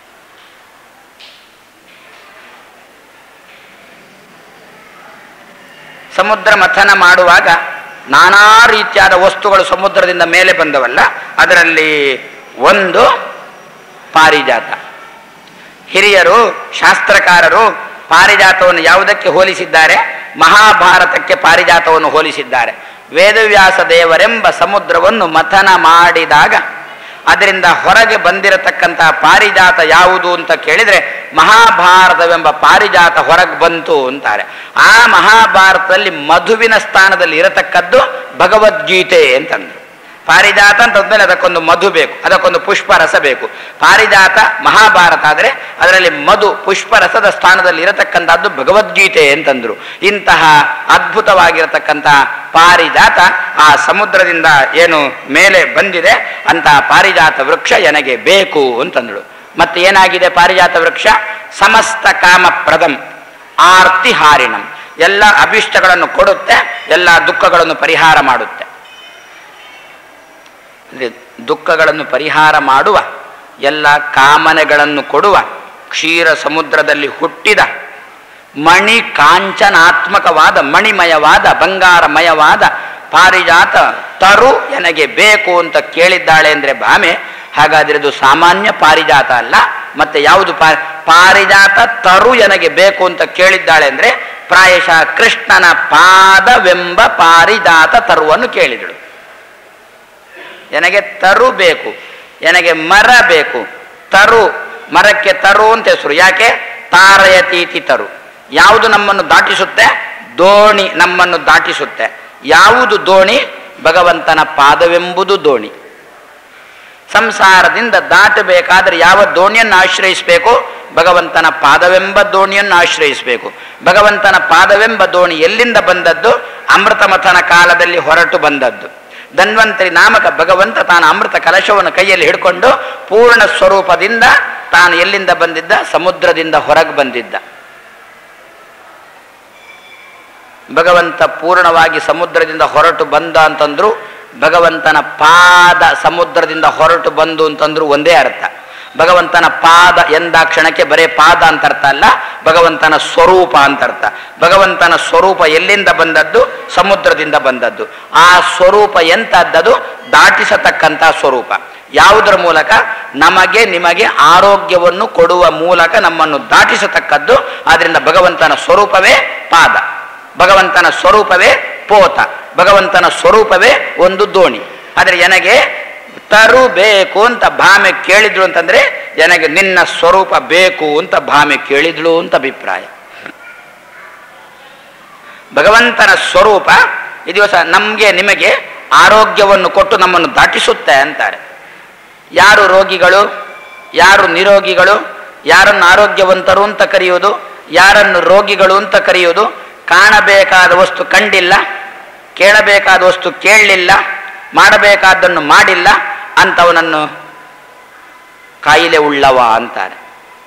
S1: ಸಮುದ್ರ ಮಥನ ಮಾಡುವಾಗ ನಾನಾ ರೀತಿಯಾದ ವಸ್ತುಗಳು ಸಮುದ್ರದಿಂದ ಮೇಲೆ ಬಂದವಲ್ಲ ಅದರಲ್ಲಿ ಒಂದು ಪಾರಿಜಾತ ಹಿರಿಯರು ಶಾಸ್ತ್ರಕಾರರು ಪಾರಿಜಾತವನ್ನು ಯಾವುದಕ್ಕೆ ಹೋಲಿಸಿದ್ದಾರೆ ಮಹಾಭಾರತಕ್ಕೆ ಪಾರಿಜಾತವನ್ನು ಹೋಲಿಸಿದ್ದಾರೆ ವೇದವ್ಯಾಸ ದೇವರೆಂಬ ಸಮುದ್ರವನ್ನು ಮಥನ ಮಾಡಿದಾಗ ಅದರಿಂದ ಹೊರಗೆ ಬಂದಿರತಕ್ಕಂತಹ ಪಾರಿಜಾತ ಯಾವುದು ಅಂತ ಕೇಳಿದ್ರೆ ಮಹಾಭಾರತವೆಂಬ ಪಾರಿಜಾತ ಹೊರಗೆ ಬಂತು ಅಂತಾರೆ ಆ ಮಹಾಭಾರತದಲ್ಲಿ ಮಧುವಿನ ಸ್ಥಾನದಲ್ಲಿ ಇರತಕ್ಕದ್ದು ಭಗವದ್ಗೀತೆ ಅಂತಂದ್ರು ಪಾರಿಜಾತ ಅಂತಂದ್ಮೇಲೆ ಅದಕ್ಕೊಂದು ಮಧು ಬೇಕು ಅದಕ್ಕೊಂದು ಪುಷ್ಪರಸ ಬೇಕು ಪಾರಿಜಾತ ಮಹಾಭಾರತ ಆದರೆ ಅದರಲ್ಲಿ ಮಧು ಪುಷ್ಪರಸದ ಸ್ಥಾನದಲ್ಲಿ ಇರತಕ್ಕಂಥದ್ದು ಭಗವದ್ಗೀತೆ ಅಂತಂದ್ರು ಇಂತಹ ಅದ್ಭುತವಾಗಿರತಕ್ಕಂತಹ ಪಾರಿಜಾತ ಆ ಸಮುದ್ರದಿಂದ ಏನು ಮೇಲೆ ಬಂದಿದೆ ಅಂತಹ ಪಾರಿಜಾತ ವೃಕ್ಷ ನನಗೆ ಬೇಕು ಅಂತಂದಳು ಮತ್ತೆ ಏನಾಗಿದೆ ಪಾರಿಜಾತ ವೃಕ್ಷ ಸಮಸ್ತ ಕಾಮಪ್ರದಂ ಆರ್ತಿ ಹಾರಿಣಂ ಎಲ್ಲ ಅಭಿಷ್ಟಗಳನ್ನು ಕೊಡುತ್ತೆ ಎಲ್ಲ ದುಃಖಗಳನ್ನು ಪರಿಹಾರ ಮಾಡುತ್ತೆ ಅಂದರೆ ದುಃಖಗಳನ್ನು ಪರಿಹಾರ ಮಾಡುವ ಎಲ್ಲ ಕಾಮನೆಗಳನ್ನು ಕೊಡುವ ಕ್ಷೀರ ಸಮುದ್ರದಲ್ಲಿ ಹುಟ್ಟಿದ ಮಣಿ ಕಾಂಚನಾತ್ಮಕವಾದ ಮಣಿಮಯವಾದ ಬಂಗಾರಮಯವಾದ ಪಾರಿಜಾತ ತರು ನನಗೆ ಬೇಕು ಅಂತ ಕೇಳಿದ್ದಾಳೆ ಅಂದರೆ ಭಾಮೆ ಹಾಗಾದ್ರೆ ಇದು ಸಾಮಾನ್ಯ ಪಾರಿಜಾತ ಅಲ್ಲ ಮತ್ತೆ ಯಾವುದು ಪಾ ಪಾರಿಜಾತ ತರು ನನಗೆ ಬೇಕು ಅಂತ ಕೇಳಿದ್ದಾಳೆ ಅಂದರೆ ಪ್ರಾಯಶಃ ಕೃಷ್ಣನ ಪಾದವೆಂಬ ಪಾರಿಜಾತ ತರುವನ್ನು ಕೇಳಿದಳು ನನಗೆ ತರು ಬೇಕು ನನಗೆ ಮರ ಬೇಕು ತರು ಮರಕ್ಕೆ ತರು ಅಂತ ಹೆಸರು ಯಾಕೆ ತಾರಯತೀತಿ ತರು ಯಾವುದು ನಮ್ಮನ್ನು ದಾಟಿಸುತ್ತೆ ದೋಣಿ ನಮ್ಮನ್ನು ದಾಟಿಸುತ್ತೆ ಯಾವುದು ದೋಣಿ ಭಗವಂತನ ಪಾದವೆಂಬುದು ದೋಣಿ ಸಂಸಾರದಿಂದ ದಾಟಬೇಕಾದ್ರೆ ಯಾವ ದೋಣಿಯನ್ನು ಆಶ್ರಯಿಸಬೇಕು ಭಗವಂತನ ಪಾದವೆಂಬ ದೋಣಿಯನ್ನು ಆಶ್ರಯಿಸಬೇಕು ಭಗವಂತನ ಪಾದವೆಂಬ ದೋಣಿ ಎಲ್ಲಿಂದ ಬಂದದ್ದು ಅಮೃತ ಮಥನ ಕಾಲದಲ್ಲಿ ಹೊರಟು ಬಂದದ್ದು ಧನ್ವಂತರಿ ನಾಮಕ ಭಗವಂತ ತಾನು ಅಮೃತ ಕಲಶವನ್ನು ಕೈಯಲ್ಲಿ ಹಿಡ್ಕೊಂಡು ಪೂರ್ಣ ಸ್ವರೂಪದಿಂದ ತಾನು ಎಲ್ಲಿಂದ ಬಂದಿದ್ದ ಸಮುದ್ರದಿಂದ ಹೊರಗೆ ಬಂದಿದ್ದ ಭಗವಂತ ಪೂರ್ಣವಾಗಿ ಸಮುದ್ರದಿಂದ ಹೊರಟು ಬಂದ ಅಂತಂದ್ರು ಭಗವಂತನ ಪಾದ ಸಮುದ್ರದಿಂದ ಹೊರಟು ಬಂದು ಅಂತಂದ್ರು ಒಂದೇ ಅರ್ಥ ಭಗವಂತನ ಪಾದ ಎಂದಾಕ್ಷಣಕ್ಕೆ ಬರೇ ಪಾದ ಅಂತ ಅರ್ಥ ಅಲ್ಲ ಭಗವಂತನ ಸ್ವರೂಪ ಅಂತ ಅರ್ಥ ಭಗವಂತನ ಸ್ವರೂಪ ಎಲ್ಲಿಂದ ಬಂದದ್ದು ಸಮುದ್ರದಿಂದ ಬಂದದ್ದು ಆ ಸ್ವರೂಪ ಎಂತದ್ದದು ದಾಟಿಸತಕ್ಕಂಥ ಸ್ವರೂಪ ಯಾವುದರ ಮೂಲಕ ನಮಗೆ ನಿಮಗೆ ಆರೋಗ್ಯವನ್ನು ಕೊಡುವ ಮೂಲಕ ನಮ್ಮನ್ನು ದಾಟಿಸತಕ್ಕದ್ದು ಆದ್ರಿಂದ ಭಗವಂತನ ಸ್ವರೂಪವೇ ಪಾದ ಭಗವಂತನ ಸ್ವರೂಪವೇ ಪೋತ ಭಗವಂತನ ಸ್ವರೂಪವೇ ಒಂದು ದೋಣಿ ಆದರೆ ನನಗೆ ತರು ಬೇಕು ಅಂತ ಭಾಮೆ ಕೇಳಿದ್ರು ಅಂತಂದ್ರೆ ನನಗೆ ನಿನ್ನ ಸ್ವರೂಪ ಬೇಕು ಅಂತ ಭಾಮೆ ಕೇಳಿದ್ಳು ಅಂತ ಅಭಿಪ್ರಾಯ ಭಗವಂತನ ಸ್ವರೂಪ ಈ ದಿವಸ ನಮಗೆ ನಿಮಗೆ ಆರೋಗ್ಯವನ್ನು ಕೊಟ್ಟು ನಮ್ಮನ್ನು ದಾಟಿಸುತ್ತೆ ಅಂತಾರೆ ಯಾರು ರೋಗಿಗಳು ಯಾರು ನಿರೋಗಿಗಳು ಯಾರನ್ನು ಆರೋಗ್ಯವಂತರು ಅಂತ ಕರೆಯುವುದು ಯಾರನ್ನು ರೋಗಿಗಳು ಅಂತ ಕರೆಯುವುದು ಕಾಣಬೇಕಾದ ವಸ್ತು ಕಂಡಿಲ್ಲ ಕೇಳಬೇಕಾದ ವಸ್ತು ಕೇಳಲಿಲ್ಲ ಮಾಡಬೇಕಾದ್ದನ್ನು ಮಾಡಿಲ್ಲ ಅಂಥವನನ್ನು ಕಾಯಿಲೆ ಉಳ್ಳವ ಅಂತಾರೆ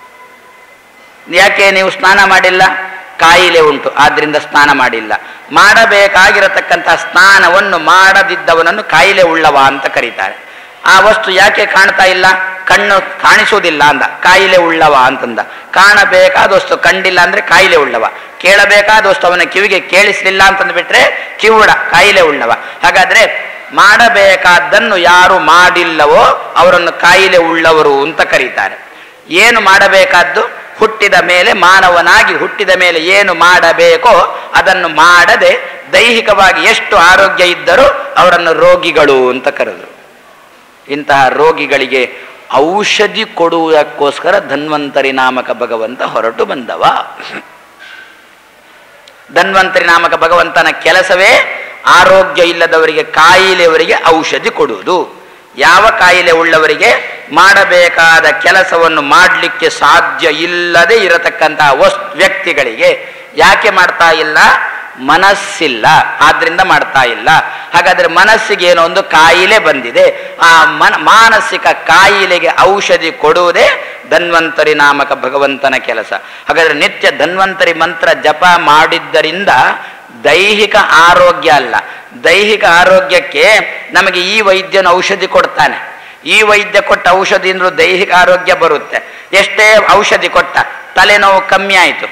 S1: ಯಾಕೆ ನೀವು ಸ್ನಾನ ಮಾಡಿಲ್ಲ ಕಾಯಿಲೆ ಉಂಟು ಆದ್ರಿಂದ ಸ್ನಾನ ಮಾಡಿಲ್ಲ ಮಾಡಬೇಕಾಗಿರತಕ್ಕಂಥ ಸ್ನಾನವನ್ನು ಮಾಡದಿದ್ದವನನ್ನು ಕಾಯಿಲೆ ಉಳ್ಳವ ಅಂತ ಕರೀತಾರೆ ಆ ವಸ್ತು ಯಾಕೆ ಕಾಣ್ತಾ ಇಲ್ಲ ಕಣ್ಣು ಕಾಣಿಸುವುದಿಲ್ಲ ಅಂದ ಕಾಯಿಲೆ ಉಳ್ಳವ ಅಂತಂದ ಕಾಣಬೇಕಾದ ವಸ್ತು ಕಂಡಿಲ್ಲ ಅಂದ್ರೆ ಕಾಯಿಲೆ ಉಳ್ಳವ ಕೇಳಬೇಕಾದ ವಸ್ತು ಅವನ ಕಿವಿಗೆ ಕೇಳಿಸಲಿಲ್ಲ ಅಂತಂದು ಬಿಟ್ರೆ ಕಿವುಡ ಕಾಯಿಲೆ ಉಳ್ಳವ ಹಾಗಾದ್ರೆ ಮಾಡಬೇಕಾದ್ದನ್ನು ಯಾರು ಮಾಡಿಲ್ಲವೋ ಅವರನ್ನು ಕಾಯಿಲೆ ಉಳ್ಳವರು ಅಂತ ಕರೀತಾರೆ ಏನು ಮಾಡಬೇಕಾದ್ದು ಹುಟ್ಟಿದ ಮೇಲೆ ಮಾನವನಾಗಿ ಹುಟ್ಟಿದ ಮೇಲೆ ಏನು ಮಾಡಬೇಕೋ ಅದನ್ನು ಮಾಡದೆ ದೈಹಿಕವಾಗಿ ಎಷ್ಟು ಆರೋಗ್ಯ ಇದ್ದರೂ ಅವರನ್ನು ರೋಗಿಗಳು ಅಂತ ಕರೆದರು ಇಂತಹ ರೋಗಿಗಳಿಗೆ ಔಷಧಿ ಕೊಡುವುದಕ್ಕೋಸ್ಕರ ಧನ್ವಂತರಿ ನಾಮಕ ಭಗವಂತ ಹೊರಟು ಬಂದವ ಧನ್ವಂತರಿ ನಾಮಕ ಭಗವಂತನ ಕೆಲಸವೇ ಆರೋಗ್ಯ ಇಲ್ಲದವರಿಗೆ ಕಾಯಿಲೆಯವರಿಗೆ ಔಷಧಿ ಕೊಡುವುದು ಯಾವ ಕಾಯಿಲೆ ಉಳ್ಳವರಿಗೆ ಮಾಡಬೇಕಾದ ಕೆಲಸವನ್ನು ಮಾಡಲಿಕ್ಕೆ ಸಾಧ್ಯ ಇಲ್ಲದೆ ಇರತಕ್ಕಂತಹ ವಸ್ ವ್ಯಕ್ತಿಗಳಿಗೆ ಯಾಕೆ ಮಾಡ್ತಾ ಇಲ್ಲ ಮನಸ್ಸಿಲ್ಲ ಆದ್ರಿಂದ ಮಾಡ್ತಾ ಇಲ್ಲ ಹಾಗಾದ್ರೆ ಮನಸ್ಸಿಗೆ ಏನೋ ಒಂದು ಕಾಯಿಲೆ ಬಂದಿದೆ ಆ ಮನ ಮಾನಸಿಕ ಕಾಯಿಲೆಗೆ ಔಷಧಿ ಕೊಡುವುದೇ ಧನ್ವಂತರಿ ನಾಮಕ ಭಗವಂತನ ಕೆಲಸ ಹಾಗಾದ್ರೆ ನಿತ್ಯ ಧನ್ವಂತರಿ ಮಂತ್ರ ಜಪ ಮಾಡಿದ್ದರಿಂದ ದೈಹಿಕ ಆರೋಗ್ಯ ಅಲ್ಲ ದೈಹಿಕ ಆರೋಗ್ಯಕ್ಕೆ ನಮಗೆ ಈ ವೈದ್ಯನ ಔಷಧಿ ಕೊಡ್ತಾನೆ ಈ ವೈದ್ಯ ಕೊಟ್ಟ ಔಷಧಿಯಿಂದ ದೈಹಿಕ ಆರೋಗ್ಯ ಬರುತ್ತೆ ಎಷ್ಟೇ ಔಷಧಿ ಕೊಟ್ಟ ತಲೆನೋವು ಕಮ್ಮಿ ಆಯಿತು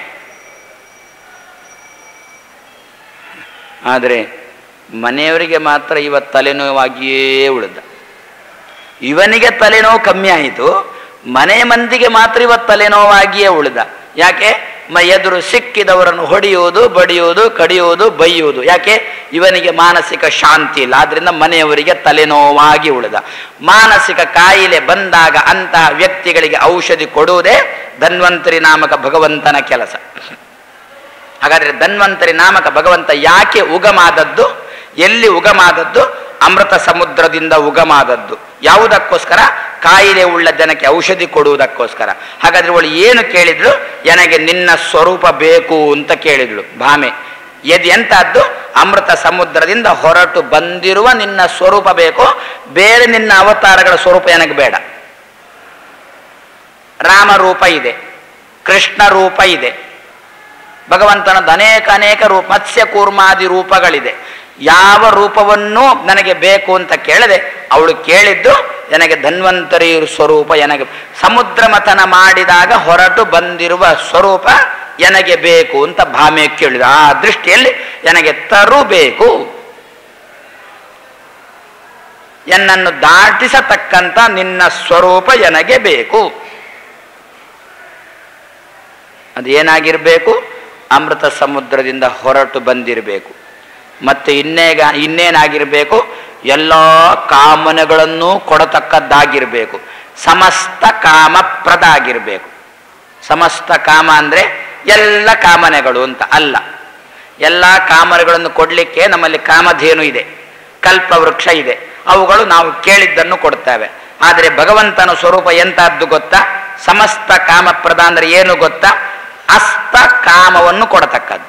S1: ಆದರೆ ಮನೆಯವರಿಗೆ ಮಾತ್ರ ಇವತ್ತು ತಲೆನೋವಾಗಿಯೇ ಉಳಿದ ಇವನಿಗೆ ತಲೆನೋವು ಕಮ್ಮಿ ಆಯಿತು ಮನೆ ಮಂದಿಗೆ ಮಾತ್ರ ಇವತ್ತು ತಲೆನೋವಾಗಿಯೇ ಉಳಿದ ಯಾಕೆ ಮ ಎದುರು ಸಿಕ್ಕಿದವರನ್ನು ಹೊಡೆಯುವುದು ಬಡಿಯುವುದು ಕಡಿಯುವುದು ಬೈಯುವುದು ಯಾಕೆ ಇವನಿಗೆ ಮಾನಸಿಕ ಶಾಂತಿ ಇಲ್ಲ ಆದ್ರಿಂದ ಮನೆಯವರಿಗೆ ತಲೆನೋವಾಗಿ ಉಳಿದ ಮಾನಸಿಕ ಕಾಯಿಲೆ ಬಂದಾಗ ಅಂತಹ ವ್ಯಕ್ತಿಗಳಿಗೆ ಔಷಧಿ ಕೊಡುವುದೇ ಧನ್ವಂತರಿ ನಾಮಕ ಭಗವಂತನ ಕೆಲಸ ಹಾಗಾದ್ರೆ ಧನ್ವಂತರಿ ನಾಮಕ ಭಗವಂತ ಯಾಕೆ ಉಗಮಾದದ್ದು ಎಲ್ಲಿ ಉಗಮಾದದ್ದು ಅಮೃತ ಸಮುದ್ರದಿಂದ ಉಗಮಾದದ್ದು ಯಾವುದಕ್ಕೋಸ್ಕರ ಕಾಯಿಲೆ ಉಳ್ಳ ಜನಕ್ಕೆ ಔಷಧಿ ಕೊಡುವುದಕ್ಕೋಸ್ಕರ ಹಾಗಾದ್ರೆ ಅವಳು ಏನು ಕೇಳಿದ್ಳು ನನಗೆ ನಿನ್ನ ಸ್ವರೂಪ ಬೇಕು ಅಂತ ಕೇಳಿದ್ಳು ಭಾಮೆ ಎದ್ ಎಂತಹದ್ದು ಅಮೃತ ಸಮುದ್ರದಿಂದ ಹೊರಟು ಬಂದಿರುವ ನಿನ್ನ ಸ್ವರೂಪ ಬೇಕು ಬೇರೆ ನಿನ್ನ ಅವತಾರಗಳ ಸ್ವರೂಪ ನನಗೆ ಬೇಡ ರಾಮ ರೂಪ ಇದೆ ಕೃಷ್ಣ ರೂಪ ಇದೆ ಭಗವಂತನದ್ದು ಅನೇಕ ಅನೇಕ ರೂಪ ಮತ್ಸ್ಯ ಕೂರ್ಮಾದಿ ರೂಪಗಳಿದೆ ಯಾವ ರೂಪವನ್ನೂ ನನಗೆ ಬೇಕು ಅಂತ ಕೇಳದೆ ಅವಳು ಕೇಳಿದ್ದು ನನಗೆ ಧನ್ವಂತರಿ ಸ್ವರೂಪ ನನಗೆ ಸಮುದ್ರ ಮಥನ ಮಾಡಿದಾಗ ಹೊರಟು ಬಂದಿರುವ ಸ್ವರೂಪ ನನಗೆ ಬೇಕು ಅಂತ ಭಾಮೆ ಕೇಳಿದ ಆ ದೃಷ್ಟಿಯಲ್ಲಿ ನನಗೆ ತರುಬೇಕು ಎನ್ನನ್ನು ದಾಟಿಸತಕ್ಕಂಥ ನಿನ್ನ ಸ್ವರೂಪ ನನಗೆ ಬೇಕು ಅದೇನಾಗಿರಬೇಕು ಅಮೃತ ಸಮುದ್ರದಿಂದ ಹೊರಟು ಬಂದಿರಬೇಕು ಮತ್ತೆ ಇನ್ನೇಗ ಇನ್ನೇನಾಗಿರಬೇಕು ಎಲ್ಲ ಕಾಮನೆಗಳನ್ನು ಕೊಡತಕ್ಕದ್ದಾಗಿರಬೇಕು ಸಮಸ್ತ ಕಾಮಪ್ರದ ಆಗಿರಬೇಕು ಸಮಸ್ತ ಕಾಮ ಅಂದರೆ ಎಲ್ಲ ಕಾಮನೆಗಳು ಅಂತ ಅಲ್ಲ ಎಲ್ಲ ಕಾಮನೆಗಳನ್ನು ಕೊಡಲಿಕ್ಕೆ ನಮ್ಮಲ್ಲಿ ಕಾಮಧೇನು ಇದೆ ಕಲ್ಪವೃಕ್ಷ ಇದೆ ಅವುಗಳು ನಾವು ಕೇಳಿದ್ದನ್ನು ಕೊಡ್ತೇವೆ ಆದರೆ ಭಗವಂತನ ಸ್ವರೂಪ ಎಂತಹದ್ದು ಗೊತ್ತಾ ಸಮಸ್ತ ಕಾಮಪ್ರದ ಅಂದರೆ ಏನು ಗೊತ್ತಾ ಅಸ್ತ ಕಾಮವನ್ನು ಕೊಡತಕ್ಕದ್ದು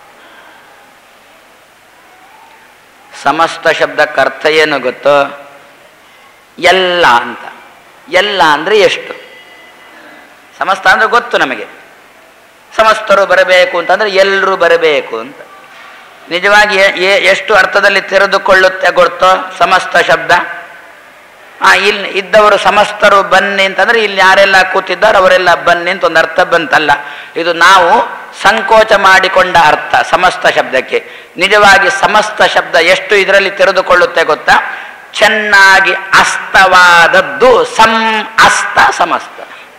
S1: ಸಮಸ್ತ ಶಬ್ದಕ್ಕೆ ಅರ್ಥ ಏನು ಗೊತ್ತೋ ಎಲ್ಲ ಅಂತ ಎಲ್ಲ ಅಂದರೆ ಎಷ್ಟು ಸಮಸ್ತ ಅಂದರೆ ಗೊತ್ತು ನಮಗೆ ಸಮಸ್ತರು ಬರಬೇಕು ಅಂತಂದ್ರೆ ಎಲ್ಲರೂ ಬರಬೇಕು ಅಂತ ನಿಜವಾಗಿ ಎ- ಎ- ಎಷ್ಟು ಅರ್ಥದಲ್ಲಿ ತೆರೆದುಕೊಳ್ಳುತ್ತೆ ಗೊತ್ತೋ ಸಮಸ್ತ ಶಬ್ದ ಆ ಇಲ್ಲಿ ಇದ್ದವರು ಸಮಸ್ತರು ಬನ್ನಿ ಅಂತಂದ್ರೆ ಇಲ್ಲಿ ಯಾರೆಲ್ಲ ಕೂತಿದ್ದಾರೆ ಅವರೆಲ್ಲ ಬನ್ನಿ ಅಂತ ಒಂದು ಅರ್ಥ ಬಂತಲ್ಲ ಇದು ನಾವು ಸಂಕೋಚ ಮಾಡಿಕೊಂಡ ಅರ್ಥ ಸಮಸ್ತ ಶಬ್ದಕ್ಕೆ ನಿಜವಾಗಿ ಸಮಸ್ತ ಶಬ್ದ ಎಷ್ಟು ಇದರಲ್ಲಿ ತೆರೆದುಕೊಳ್ಳುತ್ತೆ ಗೊತ್ತಾ ಚೆನ್ನಾಗಿ ಅಸ್ತವಾದದ್ದು ಸಂ ಅಸ್ತ ಸಮಸ್ತ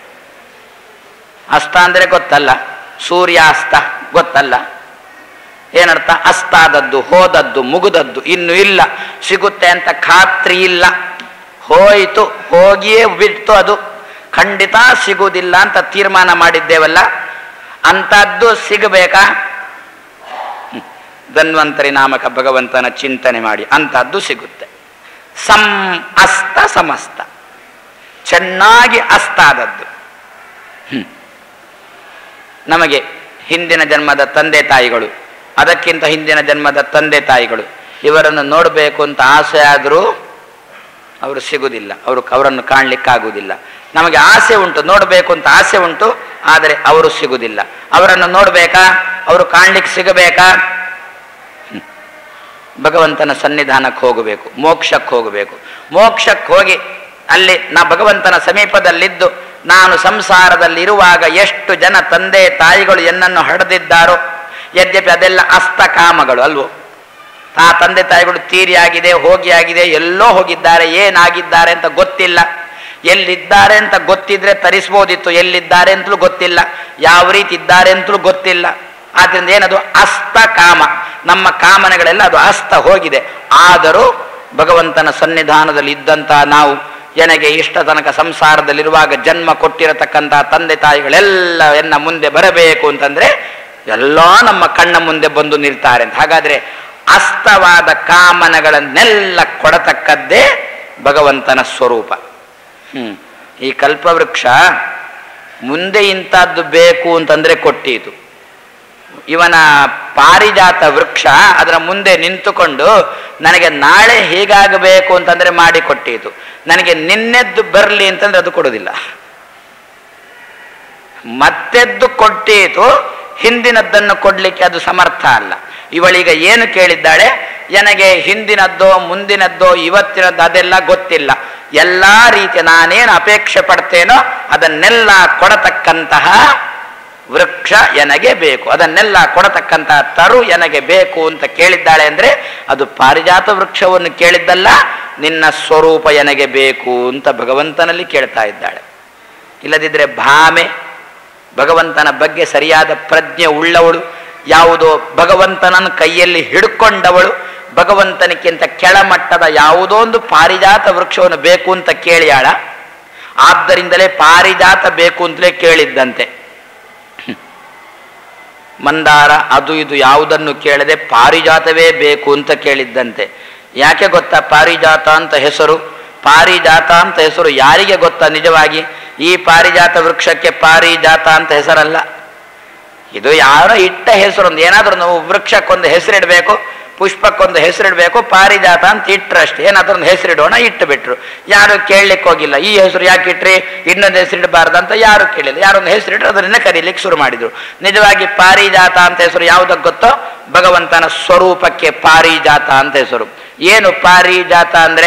S1: ಅಸ್ತ ಅಂದರೆ ಗೊತ್ತಲ್ಲ ಸೂರ್ಯಾಸ್ತ ಗೊತ್ತಲ್ಲ ಏನರ್ಥ ಅಸ್ತಾದದ್ದು ಹೋದದ್ದು ಮುಗಿದದ್ದು ಇನ್ನು ಇಲ್ಲ ಸಿಗುತ್ತೆ ಅಂತ ಖಾತ್ರಿ ಇಲ್ಲ ಹೋಯಿತು ಹೋಗಿಯೇ ಬಿಡ್ತು ಅದು ಖಂಡಿತ ಸಿಗುವುದಿಲ್ಲ ಅಂತ ತೀರ್ಮಾನ ಮಾಡಿದ್ದೇವಲ್ಲ ಅಂಥದ್ದು ಸಿಗಬೇಕಾ ಹ್ಮ್. ಧನ್ವಂತರಿ ನಾಮಕ ಭಗವಂತನ ಚಿಂತನೆ ಮಾಡಿ ಅಂಥದ್ದು ಸಿಗುತ್ತೆ ಸಂ ಅಸ್ತ ಸಮಸ್ತ ಚೆನ್ನಾಗಿ ಅಸ್ತಾದದ್ದು ಹ್ಮ್. ನಮಗೆ ಹಿಂದಿನ ಜನ್ಮದ ತಂದೆ ತಾಯಿಗಳು ಅದಕ್ಕಿಂತ ಹಿಂದಿನ ಜನ್ಮದ ತಂದೆ ತಾಯಿಗಳು ಇವರನ್ನು ನೋಡಬೇಕು ಅಂತ ಆಸೆ ಆದರೂ ಅವರು ಸಿಗುವುದಿಲ್ಲ ಅವರು ಅವರನ್ನು ಕಾಣಲಿಕ್ಕಾಗುವುದಿಲ್ಲ ನಮಗೆ ಆಸೆ ಉಂಟು ನೋಡಬೇಕು ಅಂತ ಆಸೆ ಉಂಟು ಆದರೆ ಅವರು ಸಿಗುವುದಿಲ್ಲ ಅವರನ್ನು ನೋಡಬೇಕಾ ಅವರು ಕಾಣ್ಲಿಕ್ಕೆ ಸಿಗಬೇಕಾ ಹ್ಮ್. ಭಗವಂತನ ಸನ್ನಿಧಾನಕ್ಕೆ ಹೋಗಬೇಕು ಮೋಕ್ಷಕ್ಕೆ ಹೋಗಬೇಕು ಮೋಕ್ಷಕ್ಕೆ ಹೋಗಿ ಅಲ್ಲಿ ನಾ ಭಗವಂತನ ಸಮೀಪದಲ್ಲಿದ್ದು ನಾನು ಸಂಸಾರದಲ್ಲಿರುವಾಗ ಎಷ್ಟು ಜನ ತಂದೆ ತಾಯಿಗಳು ಎನ್ನನ್ನು ಹಡೆದಿದ್ದಾರೋ ಯದ್ಯಪಿ ಅದೆಲ್ಲ ಅಸ್ತಕಾಮಗಳು ಅಲ್ವೋ ಆ ತಂದೆ ತಾಯಿಗಳು ತೀರಿ ಆಗಿದೆ ಹೋಗಿ ಆಗಿದೆ ಎಲ್ಲೋ ಹೋಗಿದ್ದಾರೆ ಏನಾಗಿದ್ದಾರೆ ಅಂತ ಗೊತ್ತಿಲ್ಲ ಎಲ್ಲಿದ್ದಾರೆ ಅಂತ ಗೊತ್ತಿದ್ರೆ ತರಿಸ್ಬೋದಿತ್ತು ಎಲ್ಲಿದ್ದಾರೆ ಅಂತಲೂ ಗೊತ್ತಿಲ್ಲ ಯಾವ ರೀತಿ ಇದ್ದಾರೆ ಅಂತಲೂ ಗೊತ್ತಿಲ್ಲ ಆದ್ರಿಂದ ಏನದು ಅಸ್ತ ಕಾಮ ನಮ್ಮ ಕಾಮನೆಗಳೆಲ್ಲ ಅದು ಅಸ್ತ ಹೋಗಿದೆ ಆದರೂ ಭಗವಂತನ ಸನ್ನಿಧಾನದಲ್ಲಿ ಇದ್ದಂತಹ ನಾವು ನನಗೆ ಇಷ್ಟ ತನಕ ಸಂಸಾರದಲ್ಲಿರುವಾಗ ಜನ್ಮ ಕೊಟ್ಟಿರತಕ್ಕಂತಹ ತಂದೆ ತಾಯಿಗಳೆಲ್ಲ ಎನ್ನ ಮುಂದೆ ಬರಬೇಕು ಅಂತಂದ್ರೆ ಎಲ್ಲ ನಮ್ಮ ಕಣ್ಣ ಮುಂದೆ ಬಂದು ನಿಲ್ತಾರೆ ಅಂತ ಹಾಗಾದ್ರೆ ಅಸ್ತವಾದ ಕಾಮನಗಳನ್ನೆಲ್ಲ ಕೊಡತಕ್ಕದ್ದೇ ಭಗವಂತನ ಸ್ವರೂಪ ಹ್ಮ್ ಈ ಕಲ್ಪವೃಕ್ಷ ಮುಂದೆ ಇಂಥದ್ದು ಬೇಕು ಅಂತಂದ್ರೆ ಕೊಟ್ಟೀತು ಇವನ ಪಾರಿಜಾತ ವೃಕ್ಷ ಅದರ ಮುಂದೆ ನಿಂತುಕೊಂಡು ನನಗೆ ನಾಳೆ ಹೀಗಾಗಬೇಕು ಅಂತಂದ್ರೆ ಮಾಡಿ ಕೊಟ್ಟೀತು ನನಗೆ ನಿನ್ನೆದ್ದು ಬರಲಿ ಅಂತಂದ್ರೆ ಅದು ಕೊಡೋದಿಲ್ಲ ಮತ್ತೆದ್ದು ಕೊಟ್ಟೀತು ಹಿಂದಿನದ್ದನ್ನು ಕೊಡ್ಲಿಕ್ಕೆ ಅದು ಸಮರ್ಥ ಅಲ್ಲ ಇವಳೀಗ ಏನು ಕೇಳಿದ್ದಾಳೆ ನನಗೆ ಹಿಂದಿನದ್ದೋ ಮುಂದಿನದ್ದೋ ಇವತ್ತಿನದ್ದು ಅದೆಲ್ಲ ಗೊತ್ತಿಲ್ಲ ಎಲ್ಲ ರೀತಿಯ ನಾನೇನು ಅಪೇಕ್ಷೆ ಪಡ್ತೇನೋ ಅದನ್ನೆಲ್ಲ ಕೊಡತಕ್ಕಂತಹ ವೃಕ್ಷ ಎನಗೆ ಬೇಕು ಅದನ್ನೆಲ್ಲ ಕೊಡತಕ್ಕಂತಹ ತರು ಎನಗೆ ಬೇಕು ಅಂತ ಕೇಳಿದ್ದಾಳೆ ಅಂದ್ರೆ ಅದು ಪಾರಿಜಾತ ವೃಕ್ಷವನ್ನು ಕೇಳಿದ್ದಲ್ಲ ನಿನ್ನ ಸ್ವರೂಪ ಎನಗೆ ಬೇಕು ಅಂತ ಭಗವಂತನಲ್ಲಿ ಕೇಳ್ತಾ ಇದ್ದಾಳೆ ಇಲ್ಲದಿದ್ದರೆ ಭಾಮೆ ಭಗವಂತನ ಬಗ್ಗೆ ಸರಿಯಾದ ಪ್ರಜ್ಞೆ ಉಳ್ಳವಳು ಯಾವುದೋ ಭಗವಂತನನ್ನು ಕೈಯಲ್ಲಿ ಹಿಡ್ಕೊಂಡವಳು ಭಗವಂತನಕ್ಕಿಂತ ಕೆಳಮಟ್ಟದ ಯಾವುದೋ ಒಂದು ಪಾರಿಜಾತ ವೃಕ್ಷವನ್ನು ಬೇಕು ಅಂತ ಕೇಳಿಯಾಳ ಆದ್ದರಿಂದಲೇ ಪಾರಿಜಾತ ಬೇಕು ಅಂತಲೇ ಕೇಳಿದ್ದಂತೆ ಮಂದಾರ ಅದು ಇದು ಯಾವುದನ್ನು ಕೇಳದೆ ಪಾರಿಜಾತವೇ ಬೇಕು ಅಂತ ಕೇಳಿದ್ದಂತೆ ಯಾಕೆ ಗೊತ್ತಾ ಪಾರಿಜಾತ ಅಂತ ಹೆಸರು ಪಾರಿಜಾತ ಅಂತ ಹೆಸರು ಯಾರಿಗೆ ಗೊತ್ತಾ ನಿಜವಾಗಿ ಈ ಪಾರಿಜಾತ ವೃಕ್ಷಕ್ಕೆ ಪಾರಿಜಾತ ಅಂತ ಹೆಸರಲ್ಲ ಇದು ಯಾರೋ ಇಟ್ಟ ಹೆಸರು ಒಂದು ಏನಾದ್ರೂ ನಾವು ವೃಕ್ಷಕ್ಕೊಂದು ಹೆಸರಿಡಬೇಕು ಪುಷ್ಪಕ್ಕೊಂದು ಹೆಸರಿಡಬೇಕು ಪಾರಿಜಾತ ಅಂತ ಇಟ್ರಷ್ಟೇ ಏನಾದ್ರೂ ಒಂದು ಹೆಸರಿಡೋಣ ಇಟ್ಟು ಬಿಟ್ರು ಯಾರು ಕೇಳಲಿಕ್ಕೆ ಹೋಗಿಲ್ಲ ಈ ಹೆಸರು ಯಾಕೆ ಇಟ್ರಿ ಇನ್ನೊಂದು ಹೆಸರಿಡಬಾರ್ದು ಅಂತ ಯಾರು ಕೇಳಿಲ್ಲ ಯಾರೊಂದು ಹೆಸರಿಟ್ರು ಅದನ್ನ ಕರೀಲಿಕ್ಕೆ ಶುರು ಮಾಡಿದ್ರು ನಿಜವಾಗಿ ಪಾರಿಜಾತ ಅಂತ ಹೆಸರು ಯಾವುದಕ್ಕೆ ಗೊತ್ತೋ ಭಗವಂತನ ಸ್ವರೂಪಕ್ಕೆ ಪಾರಿಜಾತ ಅಂತ ಹೆಸರು ಏನು ಪಾರಿಜಾತ ಅಂದ್ರೆ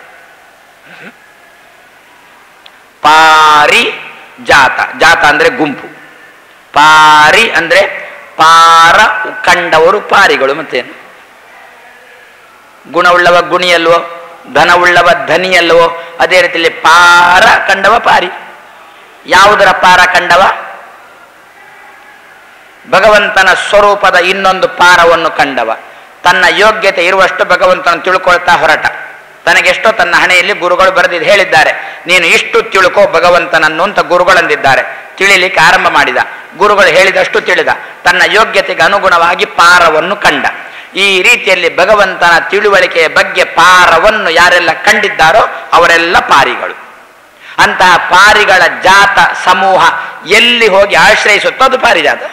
S1: ಪಾರಿ ಜಾತ ಜಾತ ಅಂದ್ರೆ ಗುಂಪು ಪಾರಿ ಅಂದ್ರೆ ಪಾರ ಕಂಡವರು ಪಾರಿಗಳು ಮತ್ತೇನು ಗುಣವುಳ್ಳವ ಗುಣಿಯಲ್ವೋ ಧನವುಳ್ಳವ ಧನಿಯಲ್ವೋ ಅದೇ ರೀತಿಯಲ್ಲಿ ಪಾರ ಕಂಡವ ಪಾರಿ ಯಾವುದರ ಪಾರ ಕಂಡವ ಭಗವಂತನ ಸ್ವರೂಪದ ಇನ್ನೊಂದು ಪಾರವನ್ನು ಕಂಡವ ತನ್ನ ಯೋಗ್ಯತೆ ಇರುವಷ್ಟು ಭಗವಂತನ ತಿಳ್ಕೊಳ್ತಾ ಹೊರಟ ತನಗೆಷ್ಟೋ ತನ್ನ ಹಣೆಯಲ್ಲಿ ಗುರುಗಳು ಬರೆದಿದ್ದು ಹೇಳಿದ್ದಾರೆ ನೀನು ಇಷ್ಟು ತಿಳ್ಕೋ ಭಗವಂತನನ್ನು ಅಂತ ಗುರುಗಳಂದಿದ್ದಾರೆ ತಿಳಿಲಿಕ್ಕೆ ಆರಂಭ ಮಾಡಿದ ಗುರುಗಳು ಹೇಳಿದಷ್ಟು ತಿಳಿದ ತನ್ನ ಯೋಗ್ಯತೆಗೆ ಅನುಗುಣವಾಗಿ ಪಾರವನ್ನು ಕಂಡ ಈ ರೀತಿಯಲ್ಲಿ ಭಗವಂತನ ತಿಳುವಳಿಕೆಯ ಬಗ್ಗೆ ಪಾರವನ್ನು ಯಾರೆಲ್ಲ ಕಂಡಿದ್ದಾರೋ ಅವರೆಲ್ಲ ಪಾರಿಗಳು ಅಂತಹ ಪಾರಿಗಳ ಜಾತ ಸಮೂಹ ಎಲ್ಲಿ ಹೋಗಿ ಆಶ್ರಯಿಸುತ್ತೋ ಅದು ಪಾರಿಜಾತ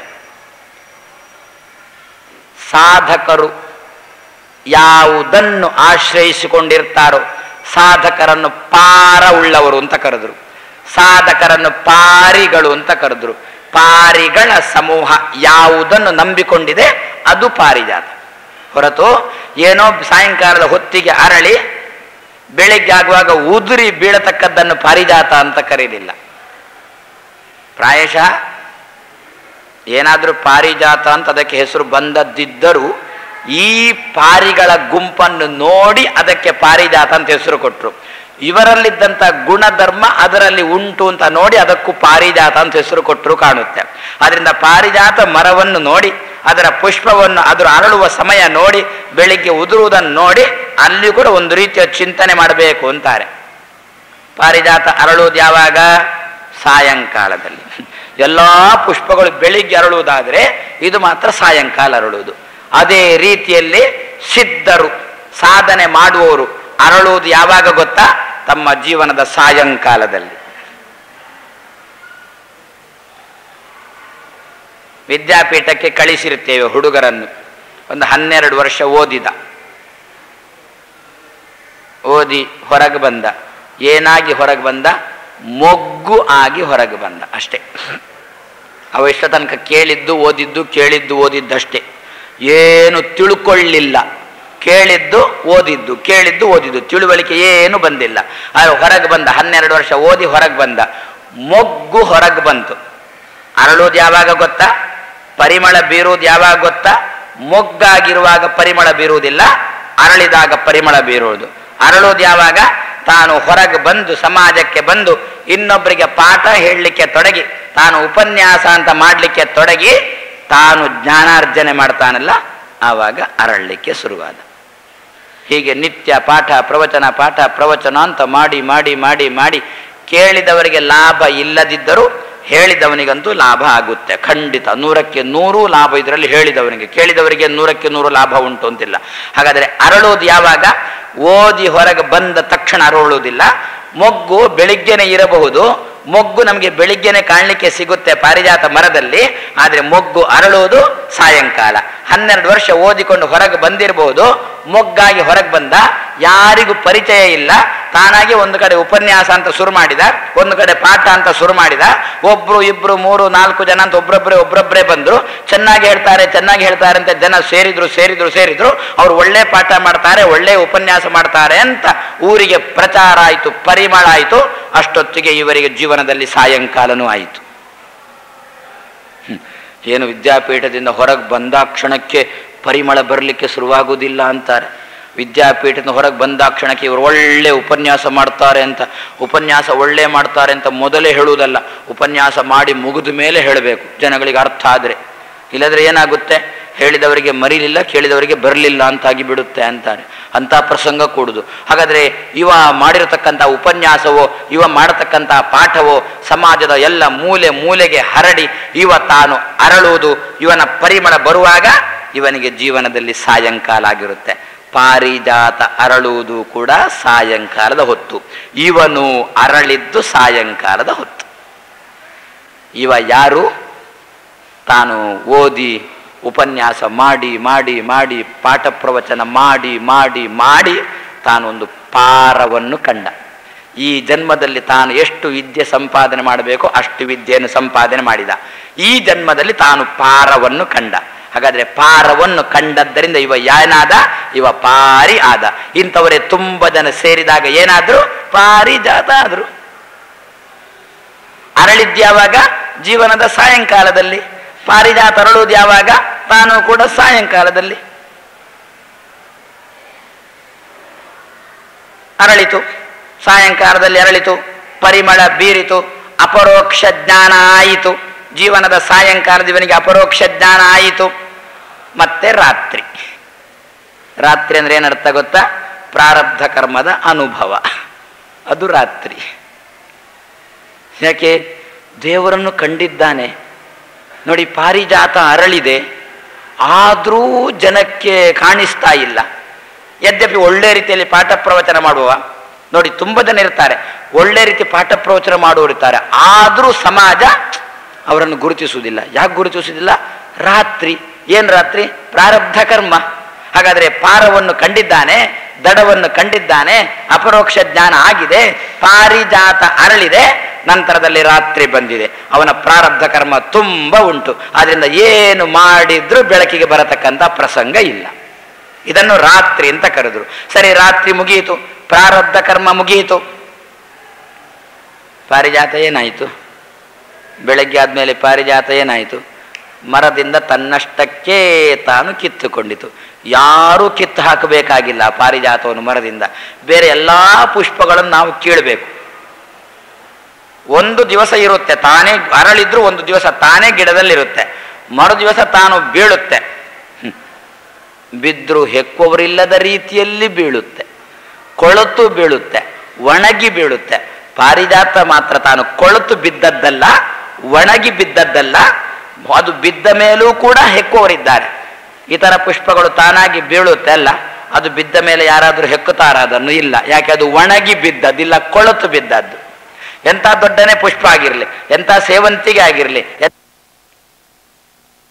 S1: ಸಾಧಕರು ಯಾವುದನ್ನು ಆಶ್ರಯಿಸಿಕೊಂಡಿರ್ತಾರೋ ಸಾಧಕರನ್ನು ಪಾರ ಉಳ್ಳವರು ಅಂತ ಕರೆದ್ರು ಸಾಧಕರನ್ನು ಪಾರಿಗಳು ಅಂತ ಕರೆದ್ರು ಪಾರಿಗಳ ಸಮೂಹ ಯಾವುದನ್ನು ನಂಬಿಕೊಂಡಿದೆ ಅದು ಪಾರಿಜಾತ ಹೊರತು ಏನೋ ಸಾಯಂಕಾಲದ ಹೊತ್ತಿಗೆ ಅರಳಿ ಬೆಳಿಗ್ಗೆ ಆಗುವಾಗ ಉದುರಿ ಬೀಳತಕ್ಕದ್ದನ್ನು ಪಾರಿಜಾತ ಅಂತ ಕರೀಲಿಲ್ಲ ಪ್ರಾಯಶಃ ಏನಾದರೂ ಪಾರಿಜಾತ ಅಂತ ಅದಕ್ಕೆ ಹೆಸರು ಬಂದದ್ದಿದ್ದರೂ ಈ ಪಾರಿಗಳ ಗುಂಪನ್ನು ನೋಡಿ ಅದಕ್ಕೆ ಪಾರಿಜಾತ ಅಂತ ಹೆಸರು ಕೊಟ್ಟರು ಇವರಲ್ಲಿದ್ದಂಥ ಗುಣಧರ್ಮ ಅದರಲ್ಲಿ ಉಂಟು ಅಂತ ನೋಡಿ ಅದಕ್ಕೂ ಪಾರಿಜಾತ ಅಂತ ಹೆಸರು ಕೊಟ್ಟರು ಕಾಣುತ್ತೆ ಅದರಿಂದ ಪಾರಿಜಾತ ಮರವನ್ನು ನೋಡಿ ಅದರ ಪುಷ್ಪವನ್ನು ಅದರ ಅರಳುವ ಸಮಯ ನೋಡಿ ಬೆಳಿಗ್ಗೆ ಉದುರುವುದನ್ನು ನೋಡಿ ಅಲ್ಲಿ ಕೂಡ ಒಂದು ರೀತಿಯ ಚಿಂತನೆ ಮಾಡಬೇಕು ಅಂತಾರೆ ಪಾರಿಜಾತ ಅರಳುವುದು ಯಾವಾಗ ಸಾಯಂಕಾಲದಲ್ಲಿ ಎಲ್ಲ ಪುಷ್ಪಗಳು ಬೆಳಿಗ್ಗೆ ಅರಳುವುದಾದರೆ ಇದು ಮಾತ್ರ ಸಾಯಂಕಾಲ ಅರಳುವುದು ಅದೇ ರೀತಿಯಲ್ಲಿ ಸಿದ್ಧರು ಸಾಧನೆ ಮಾಡುವವರು ಅರಳುವುದು ಯಾವಾಗ ಗೊತ್ತಾ ತಮ್ಮ ಜೀವನದ ಸಾಯಂಕಾಲದಲ್ಲಿ ವಿದ್ಯಾಪೀಠಕ್ಕೆ ಕಳಿಸಿರುತ್ತೇವೆ ಹುಡುಗರನ್ನು ಒಂದು ಹನ್ನೆರಡು ವರ್ಷ ಓದಿದ ಓದಿ ಹೊರಗೆ ಬಂದ ಏನಾಗಿ ಹೊರಗೆ ಬಂದ ಮೊಗ್ಗು ಆಗಿ ಹೊರಗೆ ಬಂದ ಅಷ್ಟೇ ಅವ ಇಷ್ಟ ತನಕ ಕೇಳಿದ್ದು ಓದಿದ್ದು ಕೇಳಿದ್ದು ಓದಿದ್ದಷ್ಟೇ ಏನು ತಿಳ್ಕೊಳ್ಳಿಲ್ಲ ಕೇಳಿದ್ದು ಓದಿದ್ದು ಕೇಳಿದ್ದು ಓದಿದ್ದು ತಿಳುವಳಿಕೆ ಏನು ಬಂದಿಲ್ಲ ಆದ್ರೆ ಹೊರಗೆ ಬಂದ ಹನ್ನೆರಡು ವರ್ಷ ಓದಿ ಹೊರಗೆ ಬಂದ ಮೊಗ್ಗು ಹೊರಗೆ ಬಂತು ಅರಳೋದು ಯಾವಾಗ ಗೊತ್ತಾ ಪರಿಮಳ ಬೀರುವುದು ಯಾವಾಗ ಗೊತ್ತಾ ಮೊಗ್ಗಾಗಿರುವಾಗ ಪರಿಮಳ ಬೀರುವುದಿಲ್ಲ ಅರಳಿದಾಗ ಪರಿಮಳ ಬೀರುವುದು ಅರಳೋದು ಯಾವಾಗ ತಾನು ಹೊರಗೆ ಬಂದು ಸಮಾಜಕ್ಕೆ ಬಂದು ಇನ್ನೊಬ್ಬರಿಗೆ ಪಾಠ ಹೇಳಲಿಕ್ಕೆ ತೊಡಗಿ ತಾನು ಉಪನ್ಯಾಸ ಅಂತ ಮಾಡಲಿಕ್ಕೆ ತೊಡಗಿ ತಾನು ಜ್ಞಾನಾರ್ಜನೆ ಮಾಡ್ತಾನಲ್ಲ ಆವಾಗ ಅರಳಲಿಕ್ಕೆ ಶುರುವಾದ ಹೀಗೆ ನಿತ್ಯ ಪಾಠ ಪ್ರವಚನ ಪಾಠ ಪ್ರವಚನ ಅಂತ ಮಾಡಿ ಮಾಡಿ ಮಾಡಿ ಮಾಡಿ ಕೇಳಿದವರಿಗೆ ಲಾಭ ಇಲ್ಲದಿದ್ದರೂ ಹೇಳಿದವನಿಗಂತೂ ಲಾಭ ಆಗುತ್ತೆ ಖಂಡಿತ ನೂರಕ್ಕೆ ನೂರು ಲಾಭ ಇದರಲ್ಲಿ ಹೇಳಿದವನಿಗೆ ಕೇಳಿದವರಿಗೆ ನೂರಕ್ಕೆ ನೂರು ಲಾಭ ಉಂಟು ಅಂತಿಲ್ಲ ಹಾಗಾದರೆ ಅರಳೋದು ಯಾವಾಗ ಓದಿ ಹೊರಗೆ ಬಂದ ತಕ್ಷಣ ಅರಳುವುದಿಲ್ಲ ಮೊಗ್ಗು ಬೆಳಿಗ್ಗೆನೆ ಇರಬಹುದು ಮೊಗ್ಗು ನಮಗೆ ಬೆಳಿಗ್ಗೆನೆ ಕಾಣಲಿಕ್ಕೆ ಸಿಗುತ್ತೆ ಪಾರಿಜಾತ ಮರದಲ್ಲಿ ಆದರೆ ಮೊಗ್ಗು ಅರಳುವುದು ಸಾಯಂಕಾಲ ಹನ್ನೆರಡು ವರ್ಷ ಓದಿಕೊಂಡು ಹೊರಗೆ ಬಂದಿರಬಹುದು ಮೊಗ್ಗಾಗಿ ಹೊರಗೆ ಬಂದ ಯಾರಿಗೂ ಪರಿಚಯ ಇಲ್ಲ ತಾನಾಗಿ ಒಂದು ಕಡೆ ಉಪನ್ಯಾಸ ಅಂತ ಶುರು ಮಾಡಿದ ಒಂದು ಕಡೆ ಪಾಠ ಅಂತ ಶುರು ಮಾಡಿದ ಒಬ್ರು ಇಬ್ರು ಮೂರು ನಾಲ್ಕು ಜನ ಅಂತ ಒಬ್ರೊಬ್ಬರೇ ಒಬ್ರೊಬ್ಬರೇ ಬಂದ್ರು ಚೆನ್ನಾಗಿ ಹೇಳ್ತಾರೆ ಚೆನ್ನಾಗಿ ಹೇಳ್ತಾರೆ ಅಂತ ಜನ ಸೇರಿದ್ರು ಸೇರಿದ್ರು ಸೇರಿದ್ರು ಅವ್ರು ಒಳ್ಳೆ ಪಾಠ ಮಾಡ್ತಾರೆ ಒಳ್ಳೆ ಉಪನ್ಯಾಸ ಮಾಡ್ತಾರೆ ಅಂತ ಊರಿಗೆ ಪ್ರಚಾರ ಆಯಿತು ಪರಿಮಳ ಆಯಿತು ಅಷ್ಟೊತ್ತಿಗೆ ಇವರಿಗೆ ಜೀವನದಲ್ಲಿ ಸಾಯಂಕಾಲನೂ ಆಯಿತು ಹ್ಮ್. ಏನು ವಿದ್ಯಾಪೀಠದಿಂದ ಹೊರಗೆ ಬಂದಾಕ್ಷಣಕ್ಕೆ ಪರಿಮಳ ಬರಲಿಕ್ಕೆ ಶುರುವಾಗುವುದಿಲ್ಲ ಅಂತಾರೆ ವಿದ್ಯಾಪೀಠದಿಂದ ಹೊರಗೆ ಬಂದಾಕ್ಷಣಕ್ಕೆ ಇವರು ಒಳ್ಳೆ ಉಪನ್ಯಾಸ ಮಾಡ್ತಾರೆ ಅಂತ ಉಪನ್ಯಾಸ ಒಳ್ಳೆ ಮಾಡ್ತಾರೆ ಅಂತ ಮೊದಲೇ ಹೇಳುವುದಲ್ಲ ಉಪನ್ಯಾಸ ಮಾಡಿ ಮುಗಿದ ಮೇಲೆ ಹೇಳಬೇಕು ಜನಗಳಿಗೆ ಅರ್ಥ ಆದರೆ ಇಲ್ಲದ್ರೆ ಏನಾಗುತ್ತೆ ಹೇಳಿದವರಿಗೆ ಮರಿಲಿಲ್ಲ ಕೇಳಿದವರಿಗೆ ಬರಲಿಲ್ಲ ಅಂತಾಗಿ ಬಿಡುತ್ತೆ ಅಂತಾರೆ ಅಂಥ ಪ್ರಸಂಗ ಕೂಡುದು ಹಾಗಾದರೆ ಇವ ಮಾಡಿರತಕ್ಕಂಥ ಉಪನ್ಯಾಸವೋ ಇವ ಮಾಡತಕ್ಕಂಥ ಪಾಠವೋ ಸಮಾಜದ ಎಲ್ಲ ಮೂಲೆ ಮೂಲೆಗೆ ಹರಡಿ ಇವ ತಾನು ಅರಳುವುದು ಇವನ ಪರಿಮಳ ಬರುವಾಗ ಇವನಿಗೆ ಜೀವನದಲ್ಲಿ ಸಾಯಂಕಾಲ ಆಗಿರುತ್ತೆ ಪಾರಿಜಾತ ಅರಳುವುದು ಕೂಡ ಸಾಯಂಕಾಲದ ಹೊತ್ತು ಇವನು ಅರಳಿದ್ದು ಸಾಯಂಕಾಲದ ಹೊತ್ತು ಇವ ಯಾರು ತಾನು ಓದಿ ಉಪನ್ಯಾಸ ಮಾಡಿ ಮಾಡಿ ಮಾಡಿ ಪಾಠ ಪ್ರವಚನ ಮಾಡಿ ಮಾಡಿ ಮಾಡಿ ತಾನೊಂದು ಪಾರವನ್ನು ಕಂಡ ಈ ಜನ್ಮದಲ್ಲಿ ತಾನು ಎಷ್ಟು ವಿದ್ಯೆ ಸಂಪಾದನೆ ಮಾಡಬೇಕೋ ಅಷ್ಟು ವಿದ್ಯೆಯನ್ನು ಸಂಪಾದನೆ ಮಾಡಿದ ಈ ಜನ್ಮದಲ್ಲಿ ತಾನು ಪಾರವನ್ನು ಕಂಡ ಹಾಗಾದ್ರೆ ಪಾರವನ್ನು ಕಂಡದ್ದರಿಂದ ಇವ ಏನಾದ ಇವ ಪಾರಿ ಆದ ಇಂಥವರೇ ತುಂಬ ಜನ ಸೇರಿದಾಗ ಏನಾದ್ರು ಪಾರಿಜಾತ ಆದ್ರು ಅರಳಿದ್ಯಾವಾಗ ಜೀವನದ ಸಾಯಂಕಾಲದಲ್ಲಿ ಪಾರಿಜಾತ ಅರಳುವುದು ಯಾವಾಗ ತಾನು ಕೂಡ ಸಾಯಂಕಾಲದಲ್ಲಿ ಅರಳಿತು ಸಾಯಂಕಾಲದಲ್ಲಿ ಅರಳಿತು ಪರಿಮಳ ಬೀರಿತು ಅಪರೋಕ್ಷ ಜ್ಞಾನ ಆಯಿತು ಜೀವನದ ಸಾಯಂಕಾಲದ ಇವನಿಗೆ ಅಪರೋಕ್ಷ ಜ್ಞಾನ ಆಯಿತು ಮತ್ತೆ ರಾತ್ರಿ ರಾತ್ರಿ ಅಂದ್ರೆ ಏನರ್ಥ ಗೊತ್ತಾ ಪ್ರಾರಬ್ಧ ಕರ್ಮದ ಅನುಭವ ಅದು ರಾತ್ರಿ ಯಾಕೆ ದೇವರನ್ನು ಕಂಡಿದ್ದಾನೆ ನೋಡಿ ಪಾರಿಜಾತ ಅರಳಿದೆ ಆದರೂ ಜನಕ್ಕೆ ಕಾಣಿಸ್ತಾ ಇಲ್ಲ ಯದ್ಯಪಿ ಒಳ್ಳೆ ರೀತಿಯಲ್ಲಿ ಪಾಠ ಪ್ರವಚನ ಮಾಡುವ ನೋಡಿ ತುಂಬ ಜನ ಇರ್ತಾರೆ ಒಳ್ಳೆ ರೀತಿ ಪಾಠ ಪ್ರವಚನ ಮಾಡುವವರು ಇರ್ತಾರೆ ಆದರೂ ಸಮಾಜ ಅವರನ್ನು ಗುರುತಿಸುವುದಿಲ್ಲ ಯಾಕೆ ಗುರುತಿಸುವುದಿಲ್ಲ ರಾತ್ರಿ ಏನ್ ರಾತ್ರಿ ಪ್ರಾರಬ್ಧ ಕರ್ಮ ಹಾಗಾದ್ರೆ ಪಾರವನ್ನು ಕಂಡಿದ್ದಾನೆ ದಡವನ್ನು ಕಂಡಿದ್ದಾನೆ ಅಪರೋಕ್ಷ ಜ್ಞಾನ ಆಗಿದೆ ಪಾರಿಜಾತ ಅರಳಿದೆ ನಂತರದಲ್ಲಿ ರಾತ್ರಿ ಬಂದಿದೆ ಅವನ ಪ್ರಾರಬ್ಧ ಕರ್ಮ ತುಂಬ ಉಂಟು ಆದ್ರಿಂದ ಏನು ಮಾಡಿದ್ರೂ ಬೆಳಕಿಗೆ ಬರತಕ್ಕಂಥ ಪ್ರಸಂಗ ಇಲ್ಲ ಇದನ್ನು ರಾತ್ರಿ ಅಂತ ಕರೆದ್ರು ಸರಿ ರಾತ್ರಿ ಮುಗಿಯಿತು ಪ್ರಾರಬ್ಧ ಕರ್ಮ ಮುಗಿಯಿತು ಪಾರಿಜಾತ ಏನಾಯಿತು ಬೆಳಗ್ಗೆ ಆದಮೇಲೆ ಪಾರಿಜಾತ ಏನಾಯಿತು ಮರದಿಂದ ತನ್ನಷ್ಟಕ್ಕೆ ತಾನು ಕಿತ್ತುಕೊಂಡಿತು ಯಾರೂ ಕಿತ್ತು ಹಾಕಬೇಕಾಗಿಲ್ಲ ಆ ಪಾರಿಜಾತವನ್ನು ಮರದಿಂದ ಬೇರೆ ಎಲ್ಲ ಪುಷ್ಪಗಳನ್ನು ನಾವು ಕೀಳಬೇಕು ಒಂದು ದಿವಸ ಇರುತ್ತೆ ತಾನೇ ಅರಳಿದ್ರು ಒಂದು ದಿವಸ ತಾನೇ ಗಿಡದಲ್ಲಿರುತ್ತೆ ಮರು ದಿವಸ ತಾನು ಬೀಳುತ್ತೆ ಹ್ಮ್. ಬಿದ್ರು ಹೆಕ್ಕುವವರಿಲ್ಲದ ರೀತಿಯಲ್ಲಿ ಬೀಳುತ್ತೆ ಕೊಳತು ಬೀಳುತ್ತೆ ಒಣಗಿ ಬೀಳುತ್ತೆ ಪಾರಿಜಾತ ಮಾತ್ರ ತಾನು ಕೊಳತು ಬಿದ್ದದ್ದಲ್ಲ ಒಣಗಿ ಬಿದ್ದದ್ದಲ್ಲ ಅದು ಬಿದ್ದ ಮೇಲೂ ಕೂಡ ಹೆಕ್ಕುವವರಿದ್ದಾರೆ ಇತರ ಪುಷ್ಪಗಳು ತಾನಾಗಿ ಬೀಳುತ್ತೆ ಅಲ್ಲ ಅದು ಬಿದ್ದ ಮೇಲೆ ಯಾರಾದರೂ ಹೆಕ್ಕುತ್ತಾರ ಅದನ್ನು ಇಲ್ಲ ಯಾಕೆ ಅದು ಒಣಗಿ ಬಿದ್ದದ್ದಿಲ್ಲ ಕೊಳತು ಬಿದ್ದದ್ದು ಎಂಥ ದೊಡ್ಡನೇ ಪುಷ್ಪ ಆಗಿರಲಿ ಎಂಥ ಸೇವಂತಿಗೆ ಆಗಿರಲಿ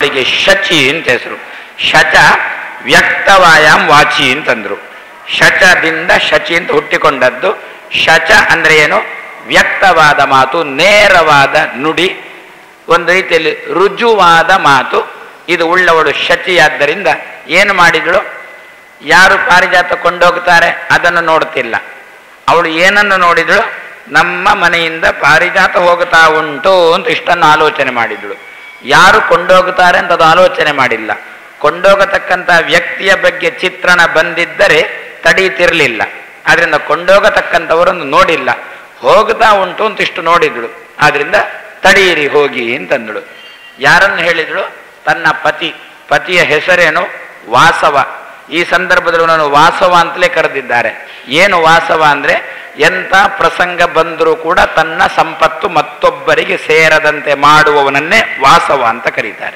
S1: ಅವಳಿಗೆ ಶಚಿ ಅಂತ ಹೆಸರು ಶಚ ವ್ಯಕ್ತವಾಯಾಮ್ ವಾಚಿ ಅಂತಂದ್ರು ಶಚದಿಂದ ಶಚಿ ಅಂತ ಹುಟ್ಟಿಕೊಂಡದ್ದು ಶಚ ಅಂದ್ರೆ ಏನು ವ್ಯಕ್ತವಾದ ಮಾತು ನೇರವಾದ ನುಡಿ ಒಂದು ರೀತಿಯಲ್ಲಿ ರುಜುವಾದ ಮಾತು ಇದು ಉಳ್ಳವಳು ಶಚಿಯಾದ್ದರಿಂದ ಏನು ಮಾಡಿದಳು ಯಾರು ಪಾರಿಜಾತ ಕೊಂಡೋಗ್ತಾರೆ ಅದನ್ನು ನೋಡ್ತಿಲ್ಲ ಅವಳು ಏನನ್ನು ನೋಡಿದಳು ನಮ್ಮ ಮನೆಯಿಂದ ಪಾರಿಜಾತ ಹೋಗ್ತಾ ಉಂಟು ಅಂತ ಇಷ್ಟನ್ನು ಆಲೋಚನೆ ಮಾಡಿದಳು ಯಾರು ಕೊಂಡೋಗುತ್ತಾರೆ ಅಂತ ಅದು ಆಲೋಚನೆ ಮಾಡಿಲ್ಲ ಕೊಂಡೋಗತಕ್ಕಂಥ ವ್ಯಕ್ತಿಯ ಬಗ್ಗೆ ಚಿತ್ರಣ ಬಂದಿದ್ದರೆ ತಡೀತಿರ್ಲಿಲ್ಲ ಆದ್ರಿಂದ ಕೊಂಡೋಗತಕ್ಕಂಥವರನ್ನು ನೋಡಿಲ್ಲ ಹೋಗ್ತಾ ಉಂಟು ಅಂತ ಇಷ್ಟು ನೋಡಿದಳು ಆದ್ರಿಂದ ತಡೀರಿ ಹೋಗಿ ಅಂತಂದಳು ಯಾರನ್ನು ಹೇಳಿದಳು ತನ್ನ ಪತಿ ಪತಿಯ ಹೆಸರೇನು ವಾಸವ ಈ ಸಂದರ್ಭದಲ್ಲಿ ನಾನು ವಾಸವ ಅಂತಲೇ ಕರೆದಿದ್ದಾರೆ ಏನು ವಾಸವ ಅಂದ್ರೆ ಎಂಥ ಪ್ರಸಂಗ ಬಂದರೂ ಕೂಡ ತನ್ನ ಸಂಪತ್ತು ಮತ್ತೊಬ್ಬರಿಗೆ ಸೇರದಂತೆ ಮಾಡುವವನನ್ನೇ ವಾಸವ ಅಂತ ಕರೀತಾರೆ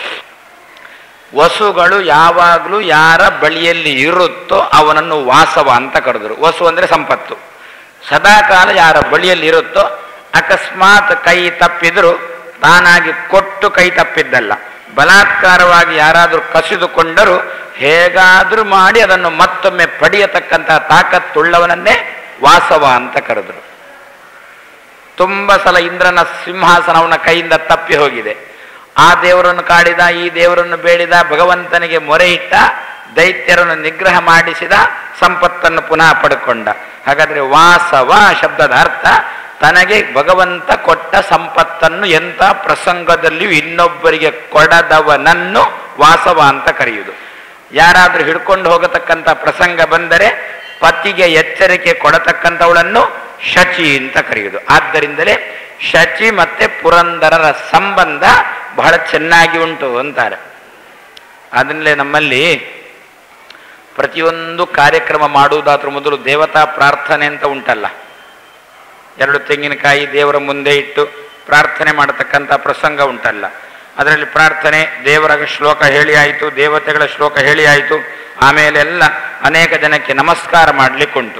S1: ವಸುಗಳು ಯಾವಾಗಲೂ ಯಾರ ಬಳಿಯಲ್ಲಿ ಇರುತ್ತೋ ಅವನನ್ನು ವಾಸವ ಅಂತ ಕರೆದರು ವಸು ಅಂದ್ರೆ ಸಂಪತ್ತು ಸದಾಕಾಲ ಯಾರ ಬಳಿಯಲ್ಲಿ ಇರುತ್ತೋ ಅಕಸ್ಮಾತ್ ಕೈ ತಪ್ಪಿದ್ರು ತಾನಾಗಿ ಕೊಟ್ಟು ಕೈ ತಪ್ಪಿದ್ದಲ್ಲ ಬಲಾತ್ಕಾರವಾಗಿ ಯಾರಾದರೂ ಕಸಿದುಕೊಂಡರೂ ಹೇಗಾದರೂ ಮಾಡಿ ಅದನ್ನು ಮತ್ತೊಮ್ಮೆ ಪಡೆಯತಕ್ಕಂಥ ತಾಕತ್ತುಳ್ಳವನನ್ನೇ ವಾಸವ ಅಂತ ಕರೆದರು ತುಂಬ ಸಲ ಇಂದ್ರನ ಸಿಂಹಾಸನ ಅವನ ಕೈಯಿಂದ ತಪ್ಪಿ ಹೋಗಿದೆ ಆ ದೇವರನ್ನು ಕಾಡಿದ ಈ ದೇವರನ್ನು ಬೇಡಿದ ಭಗವಂತನಿಗೆ ಮೊರೆ ಇಟ್ಟ ದೈತ್ಯರನ್ನು ನಿಗ್ರಹ ಮಾಡಿಸಿದ ಸಂಪತ್ತನ್ನು ಪುನಃ ಪಡ್ಕೊಂಡ ಹಾಗಾದ್ರೆ ವಾಸವ ಶಬ್ದದ ಅರ್ಥ ತನಗೆ ಭಗವಂತ ಕೊಟ್ಟ ಸಂಪತ್ತನ್ನು ಎಂಥ ಪ್ರಸಂಗದಲ್ಲಿಯೂ ಇನ್ನೊಬ್ಬರಿಗೆ ಕೊಡದವನನ್ನು ವಾಸವ ಅಂತ ಕರೆಯುವುದು ಯಾರಾದರೂ ಹಿಡ್ಕೊಂಡು ಹೋಗತಕ್ಕಂಥ ಪ್ರಸಂಗ ಬಂದರೆ ಪತಿಗೆ ಎಚ್ಚರಿಕೆ ಕೊಡತಕ್ಕಂಥವಳನ್ನು ಶಚಿ ಅಂತ ಕರೆಯುವುದು ಆದ್ದರಿಂದಲೇ ಶಚಿ ಮತ್ತೆ ಪುರಂದರರ ಸಂಬಂಧ ಬಹಳ ಚೆನ್ನಾಗಿ ಉಂಟು ಅಂತಾರೆ ಅದನ್ನೇ ನಮ್ಮಲ್ಲಿ ಪ್ರತಿಯೊಂದು ಕಾರ್ಯಕ್ರಮ ಮಾಡುವುದಾದ್ರೂ ಮೊದಲು ದೇವತಾ ಪ್ರಾರ್ಥನೆ ಅಂತ ಉಂಟಲ್ಲ ಎರಡು ತೆಂಗಿನಕಾಯಿ ದೇವರ ಮುಂದೆ ಇಟ್ಟು ಪ್ರಾರ್ಥನೆ ಮಾಡತಕ್ಕಂಥ ಪ್ರಸಂಗ ಉಂಟಲ್ಲ ಅದರಲ್ಲಿ ಪ್ರಾರ್ಥನೆ ದೇವರ ಶ್ಲೋಕ ಹೇಳಿ ಆಯಿತು ದೇವತೆಗಳ ಶ್ಲೋಕ ಹೇಳಿ ಆಯಿತು ಆಮೇಲೆ ಎಲ್ಲ ಅನೇಕ ಜನಕ್ಕೆ ನಮಸ್ಕಾರ ಮಾಡಲಿಕ್ಕುಂಟು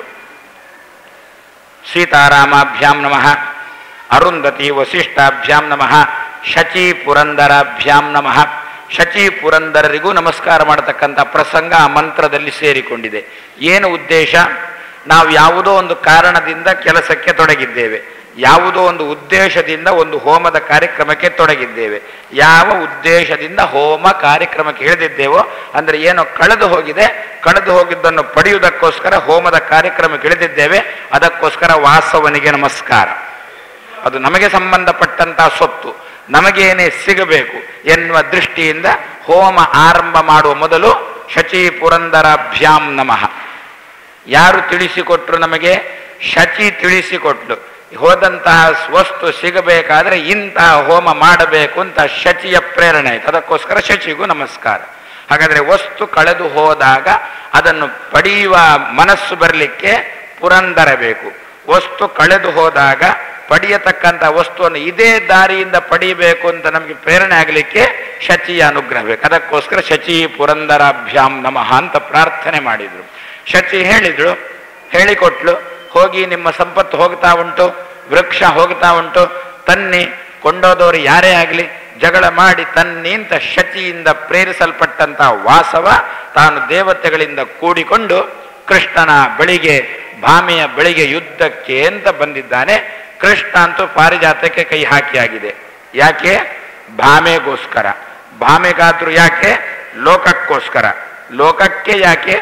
S1: ಸೀತಾರಾಮಾಭ್ಯಾಂ ನಮಃ ಅರುಂಧತಿ ವಸಿಷ್ಠಾಭ್ಯಾಂ ನಮಃ ಶಚಿ ಪುರಂದರಾಭ್ಯಾಂ ನಮಃ ಶಚಿ ಪುರಂದರರಿಗೂ ನಮಸ್ಕಾರ ಮಾಡತಕ್ಕಂಥ ಪ್ರಸಂಗ ಆ ಮಂತ್ರದಲ್ಲಿ ಸೇರಿಕೊಂಡಿದೆ ಏನು ಉದ್ದೇಶ ನಾವು ಯಾವುದೋ ಒಂದು ಕಾರಣದಿಂದ ಕೆಲಸಕ್ಕೆ ತೊಡಗಿದ್ದೇವೆ ಯಾವುದೋ ಒಂದು ಉದ್ದೇಶದಿಂದ ಒಂದು ಹೋಮದ ಕಾರ್ಯಕ್ರಮಕ್ಕೆ ತೊಡಗಿದ್ದೇವೆ ಯಾವ ಉದ್ದೇಶದಿಂದ ಹೋಮ ಕಾರ್ಯಕ್ರಮಕ್ಕೆ ಇಳಿದಿದ್ದೇವೋ ಅಂದ್ರೆ ಏನೋ ಕಳೆದು ಹೋಗಿದೆ ಕಳೆದು ಹೋಗಿದ್ದನ್ನು ಪಡೆಯುವುದಕ್ಕೋಸ್ಕರ ಹೋಮದ ಕಾರ್ಯಕ್ರಮಕ್ಕೆ ಇಳಿದಿದ್ದೇವೆ ಅದಕ್ಕೋಸ್ಕರ ವಾಸವನಿಗೆ ನಮಸ್ಕಾರ ಅದು ನಮಗೆ ಸಂಬಂಧಪಟ್ಟಂತ ಸೊತ್ತು ನಮಗೇನೇ ಸಿಗಬೇಕು ಎನ್ನುವ ದೃಷ್ಟಿಯಿಂದ ಹೋಮ ಆರಂಭ ಮಾಡುವ ಮೊದಲು ಶಚಿ ಪುರಂದರಾಭ್ಯಾಂ ನಮಃ ಯಾರು ತಿಳಿಸಿಕೊಟ್ರು ನಮಗೆ ಶಚಿ ತಿಳಿಸಿಕೊಟ್ಲು ಹೋದಂತಹ ವಸ್ತು ಸಿಗಬೇಕಾದ್ರೆ ಇಂತಹ ಹೋಮ ಮಾಡಬೇಕು ಅಂತ ಶಚಿಯ ಪ್ರೇರಣೆ ಆಯ್ತು ಅದಕ್ಕೋಸ್ಕರ ಶಚಿಗೂ ನಮಸ್ಕಾರ ಹಾಗಾದ್ರೆ ವಸ್ತು ಕಳೆದು ಹೋದಾಗ ಅದನ್ನು ಪಡೆಯುವ ಮನಸ್ಸು ಬರಲಿಕ್ಕೆ ಪುರಂದರ ಬೇಕು ವಸ್ತು ಕಳೆದು ಹೋದಾಗ ಪಡೆಯತಕ್ಕಂಥ ವಸ್ತುವನ್ನು ಇದೇ ದಾರಿಯಿಂದ ಪಡೆಯಬೇಕು ಅಂತ ನಮಗೆ ಪ್ರೇರಣೆ ಆಗಲಿಕ್ಕೆ ಶಚಿಯ ಅನುಗ್ರಹ ಬೇಕು ಅದಕ್ಕೋಸ್ಕರ ಶಚಿ ಪುರಂದರಾಭ್ಯಾಂ ನಮಃ ಅಂತ ಪ್ರಾರ್ಥನೆ ಮಾಡಿದ್ರು ಶಚಿ ಹೇಳಿದ್ರು ಹೇಳಿಕೊಟ್ಲು ಹೋಗಿ ನಿಮ್ಮ ಸಂಪತ್ತು ಹೋಗ್ತಾ ಉಂಟು ವೃಕ್ಷ ಹೋಗ್ತಾ ಉಂಟು ತನ್ನಿ ಕೊಂಡೋದವರು ಯಾರೇ ಆಗಲಿ ಜಗಳ ಮಾಡಿ ತನ್ನಿ ಅಂತ ಶಚಿಯಿಂದ ಪ್ರೇರಿಸಲ್ಪಟ್ಟಂತ ವಾಸವ ತಾನು ದೇವತೆಗಳಿಂದ ಕೂಡಿಕೊಂಡು ಕೃಷ್ಣನ ಬಳಿಗೆ ಭಾಮೆಯ ಬಳಿಗೆ ಯುದ್ಧಕ್ಕೆ ಅಂತ ಬಂದಿದ್ದಾನೆ ಕೃಷ್ಣ ಅಂತೂ ಪಾರಿಜಾತಕ್ಕೆ ಕೈ ಹಾಕಿ ಆಗಿದೆ ಯಾಕೆ ಭಾಮೆಗೋಸ್ಕರ ಭಾಮೆಗಾದ್ರೂ ಯಾಕೆ ಲೋಕಕ್ಕೋಸ್ಕರ ಲೋಕಕ್ಕೆ ಯಾಕೆ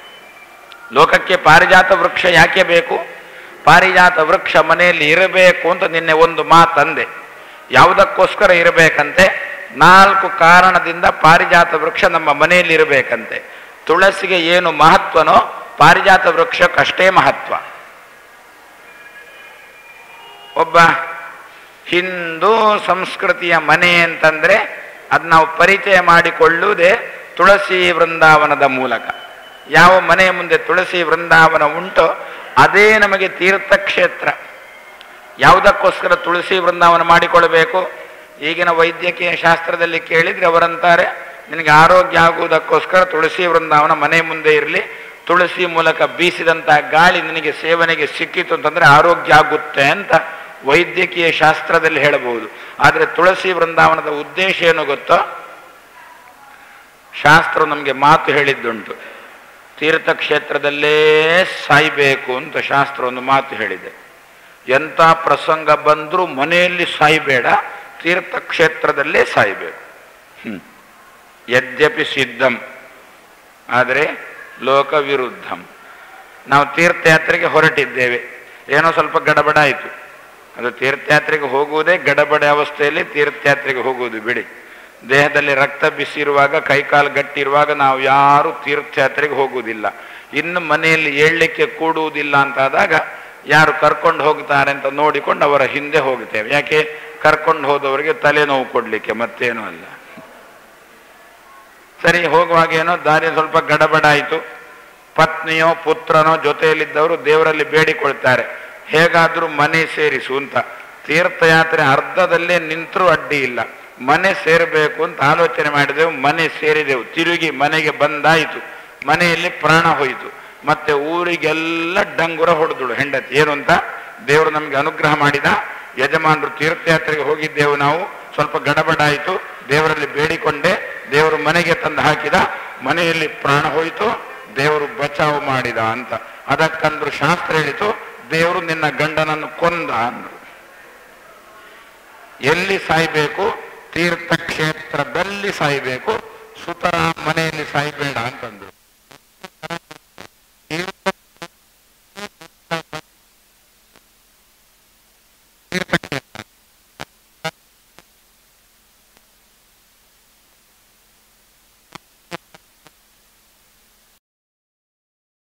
S1: ಲೋಕಕ್ಕೆ ಪಾರಿಜಾತ ವೃಕ್ಷ ಯಾಕೆ ಬೇಕು ಪಾರಿಜಾತ ವೃಕ್ಷ ಮನೆಯಲ್ಲಿ ಇರಬೇಕು ಅಂತ ನಿನ್ನೆ ಒಂದು ಮಾತಂದೆ ಯಾವುದಕ್ಕೋಸ್ಕರ ಇರಬೇಕಂತೆ ನಾಲ್ಕು ಕಾರಣದಿಂದ ಪಾರಿಜಾತ ವೃಕ್ಷ ನಮ್ಮ ಮನೆಯಲ್ಲಿ ಇರಬೇಕಂತೆ ತುಳಸಿಗೆ ಏನು ಮಹತ್ವನೋ ಪಾರಿಜಾತ ವೃಕ್ಷಕ್ಕಷ್ಟೇ ಮಹತ್ವ ಒಬ್ಬ ಹಿಂದೂ ಸಂಸ್ಕೃತಿಯ ಮನೆ ಅಂತಂದ್ರೆ ಅದು ನಾವು ಪರಿಚಯ ಮಾಡಿಕೊಳ್ಳುವುದೇ ತುಳಸಿ ವೃಂದಾವನದ ಮೂಲಕ ಯಾವ ಮನೆಯ ಮುಂದೆ ತುಳಸಿ ವೃಂದಾವನ ಉಂಟೋ ಅದೇ ನಮಗೆ ತೀರ್ಥಕ್ಷೇತ್ರ ಯಾವುದಕ್ಕೋಸ್ಕರ ತುಳಸಿ ವೃಂದಾವನ ಮಾಡಿಕೊಳ್ಬೇಕು ಈಗಿನ ವೈದ್ಯಕೀಯ ಶಾಸ್ತ್ರದಲ್ಲಿ ಕೇಳಿದ್ರೆ ಅವರಂತಾರೆ ನಿನಗೆ ಆರೋಗ್ಯ ಆಗುವುದಕ್ಕೋಸ್ಕರ ತುಳಸಿ ವೃಂದಾವನ ಮನೆ ಮುಂದೆ ಇರಲಿ ತುಳಸಿ ಮೂಲಕ ಬೀಸಿದಂತಹ ಗಾಳಿ ನಿನಗೆ ಸೇವನೆಗೆ ಸಿಕ್ಕಿತು ಅಂತಂದ್ರೆ ಆರೋಗ್ಯ ಆಗುತ್ತೆ ಅಂತ ವೈದ್ಯಕೀಯ ಶಾಸ್ತ್ರದಲ್ಲಿ ಹೇಳಬಹುದು ಆದರೆ ತುಳಸಿ ವೃಂದಾವನದ ಉದ್ದೇಶ ಏನು ಗೊತ್ತೋ
S2: ಶಾಸ್ತ್ರ ನಮಗೆ ಮಾತು ಹೇಳಿದ್ದುಂಟು ತೀರ್ಥಕ್ಷೇತ್ರದಲ್ಲೇ ಸಾಯ್ಬೇಕು ಅಂತ ಶಾಸ್ತ್ರ ಒಂದು ಮಾತು ಹೇಳಿದೆ ಎಂಥ ಪ್ರಸಂಗ ಬಂದರೂ ಮನೆಯಲ್ಲಿ ಸಾಯ್ಬೇಡ ತೀರ್ಥಕ್ಷೇತ್ರದಲ್ಲೇ ಸಾಯ್ಬೇಕು ಹ್ಮ್. ಯದ್ಯಪಿ ಸಿದ್ಧಂ ಆದರೆ ಲೋಕ ವಿರುದ್ಧಂ ನಾವು ತೀರ್ಥಯಾತ್ರೆಗೆ ಹೊರಟಿದ್ದೇವೆ ಏನೋ ಸ್ವಲ್ಪ ಗಡಬಡ ಆಯಿತು ಅದು ತೀರ್ಥಯಾತ್ರೆಗೆ ಹೋಗುವುದೇ ಗಡಬಡ ಅವಸ್ಥೆಯಲ್ಲಿ ತೀರ್ಥಯಾತ್ರೆಗೆ ಹೋಗುವುದು ಬಿಡಿ ದೇಹದಲ್ಲಿ ರಕ್ತ ಬಿಸಿರುವಾಗ ಕೈಕಾಲು ಗಟ್ಟಿರುವಾಗ ನಾವು ಯಾರು ತೀರ್ಥಯಾತ್ರೆಗೆ ಹೋಗುವುದಿಲ್ಲ ಇನ್ನು ಮನೆಯಲ್ಲಿ ಏಳಲಿಕ್ಕೆ ಕೂಡುವುದಿಲ್ಲ ಅಂತಾದಾಗ ಯಾರು ಕರ್ಕೊಂಡು ಹೋಗ್ತಾರೆ ಅಂತ ನೋಡಿಕೊಂಡು ಅವರ ಹಿಂದೆ ಹೋಗ್ತೇವೆ ಯಾಕೆ ಕರ್ಕೊಂಡು ಹೋದವರಿಗೆ ತಲೆನೋವು ಕೊಡಲಿಕ್ಕೆ ಮತ್ತೇನೂ ಅಲ್ಲ ಸರಿ ಹೋಗುವಾಗ ಏನೋ ದಾರಿ ಸ್ವಲ್ಪ ಗಡಬಡ ಆಯಿತು ಪತ್ನಿಯೋ ಪುತ್ರನೋ ಜೊತೆಯಲ್ಲಿದ್ದವರು ದೇವರಲ್ಲಿ ಬೇಡಿಕೊಳ್ತಾರೆ ಹೇಗಾದರೂ ಮನೆ ಸೇರಿಸು ಅಂತ ತೀರ್ಥಯಾತ್ರೆ ಅರ್ಧದಲ್ಲೇ ನಿಂತರೂ ಅಡ್ಡಿ ಇಲ್ಲ ಮನೆ ಸೇರಬೇಕು ಅಂತ ಆಲೋಚನೆ ಮಾಡಿದೆವು ಮನೆ ಸೇರಿದೆವು ತಿರುಗಿ ಮನೆಗೆ ಬಂದಾಯಿತು ಮನೆಯಲ್ಲಿ ಪ್ರಾಣ ಹೋಯಿತು ಮತ್ತೆ ಊರಿಗೆಲ್ಲ ಡಂಗುರ ಹೊಡೆದಳು ಹೆಂಡತಿ ಏನು ಅಂತ ದೇವರು ನಮಗೆ ಅನುಗ್ರಹ ಮಾಡಿದ ಯಜಮಾನರು ತೀರ್ಥಯಾತ್ರೆಗೆ ಹೋಗಿದ್ದೆವು ನಾವು ಸ್ವಲ್ಪ ಗಡಬಡ ಆಯಿತು ದೇವರಲ್ಲಿ ಬೇಡಿಕೊಂಡೆ ದೇವರು ಮನೆಗೆ ತಂದು ಹಾಕಿದ ಮನೆಯಲ್ಲಿ ಪ್ರಾಣ ಹೋಯಿತು ದೇವರು ಬಚಾವು ಮಾಡಿದ ಅಂತ ಅದಕ್ಕಂದ್ರು ಶಾಸ್ತ್ರ ಹೇಳಿತು ದೇವರು ನಿನ್ನ ಗಂಡನನ್ನು ಕೊಂದ ಅಂದ್ರು ಎಲ್ಲಿ ಸಾಯ್ಬೇಕು ತೀರ್ಥಕ್ಷೇತ್ರದಲ್ಲಿ ಸಾಯ್ಬೇಕು ಸುತರ ಮನೆಯಲ್ಲಿ ಸಾಯ್ಬೇಡ ಅಂತಂದ್ರು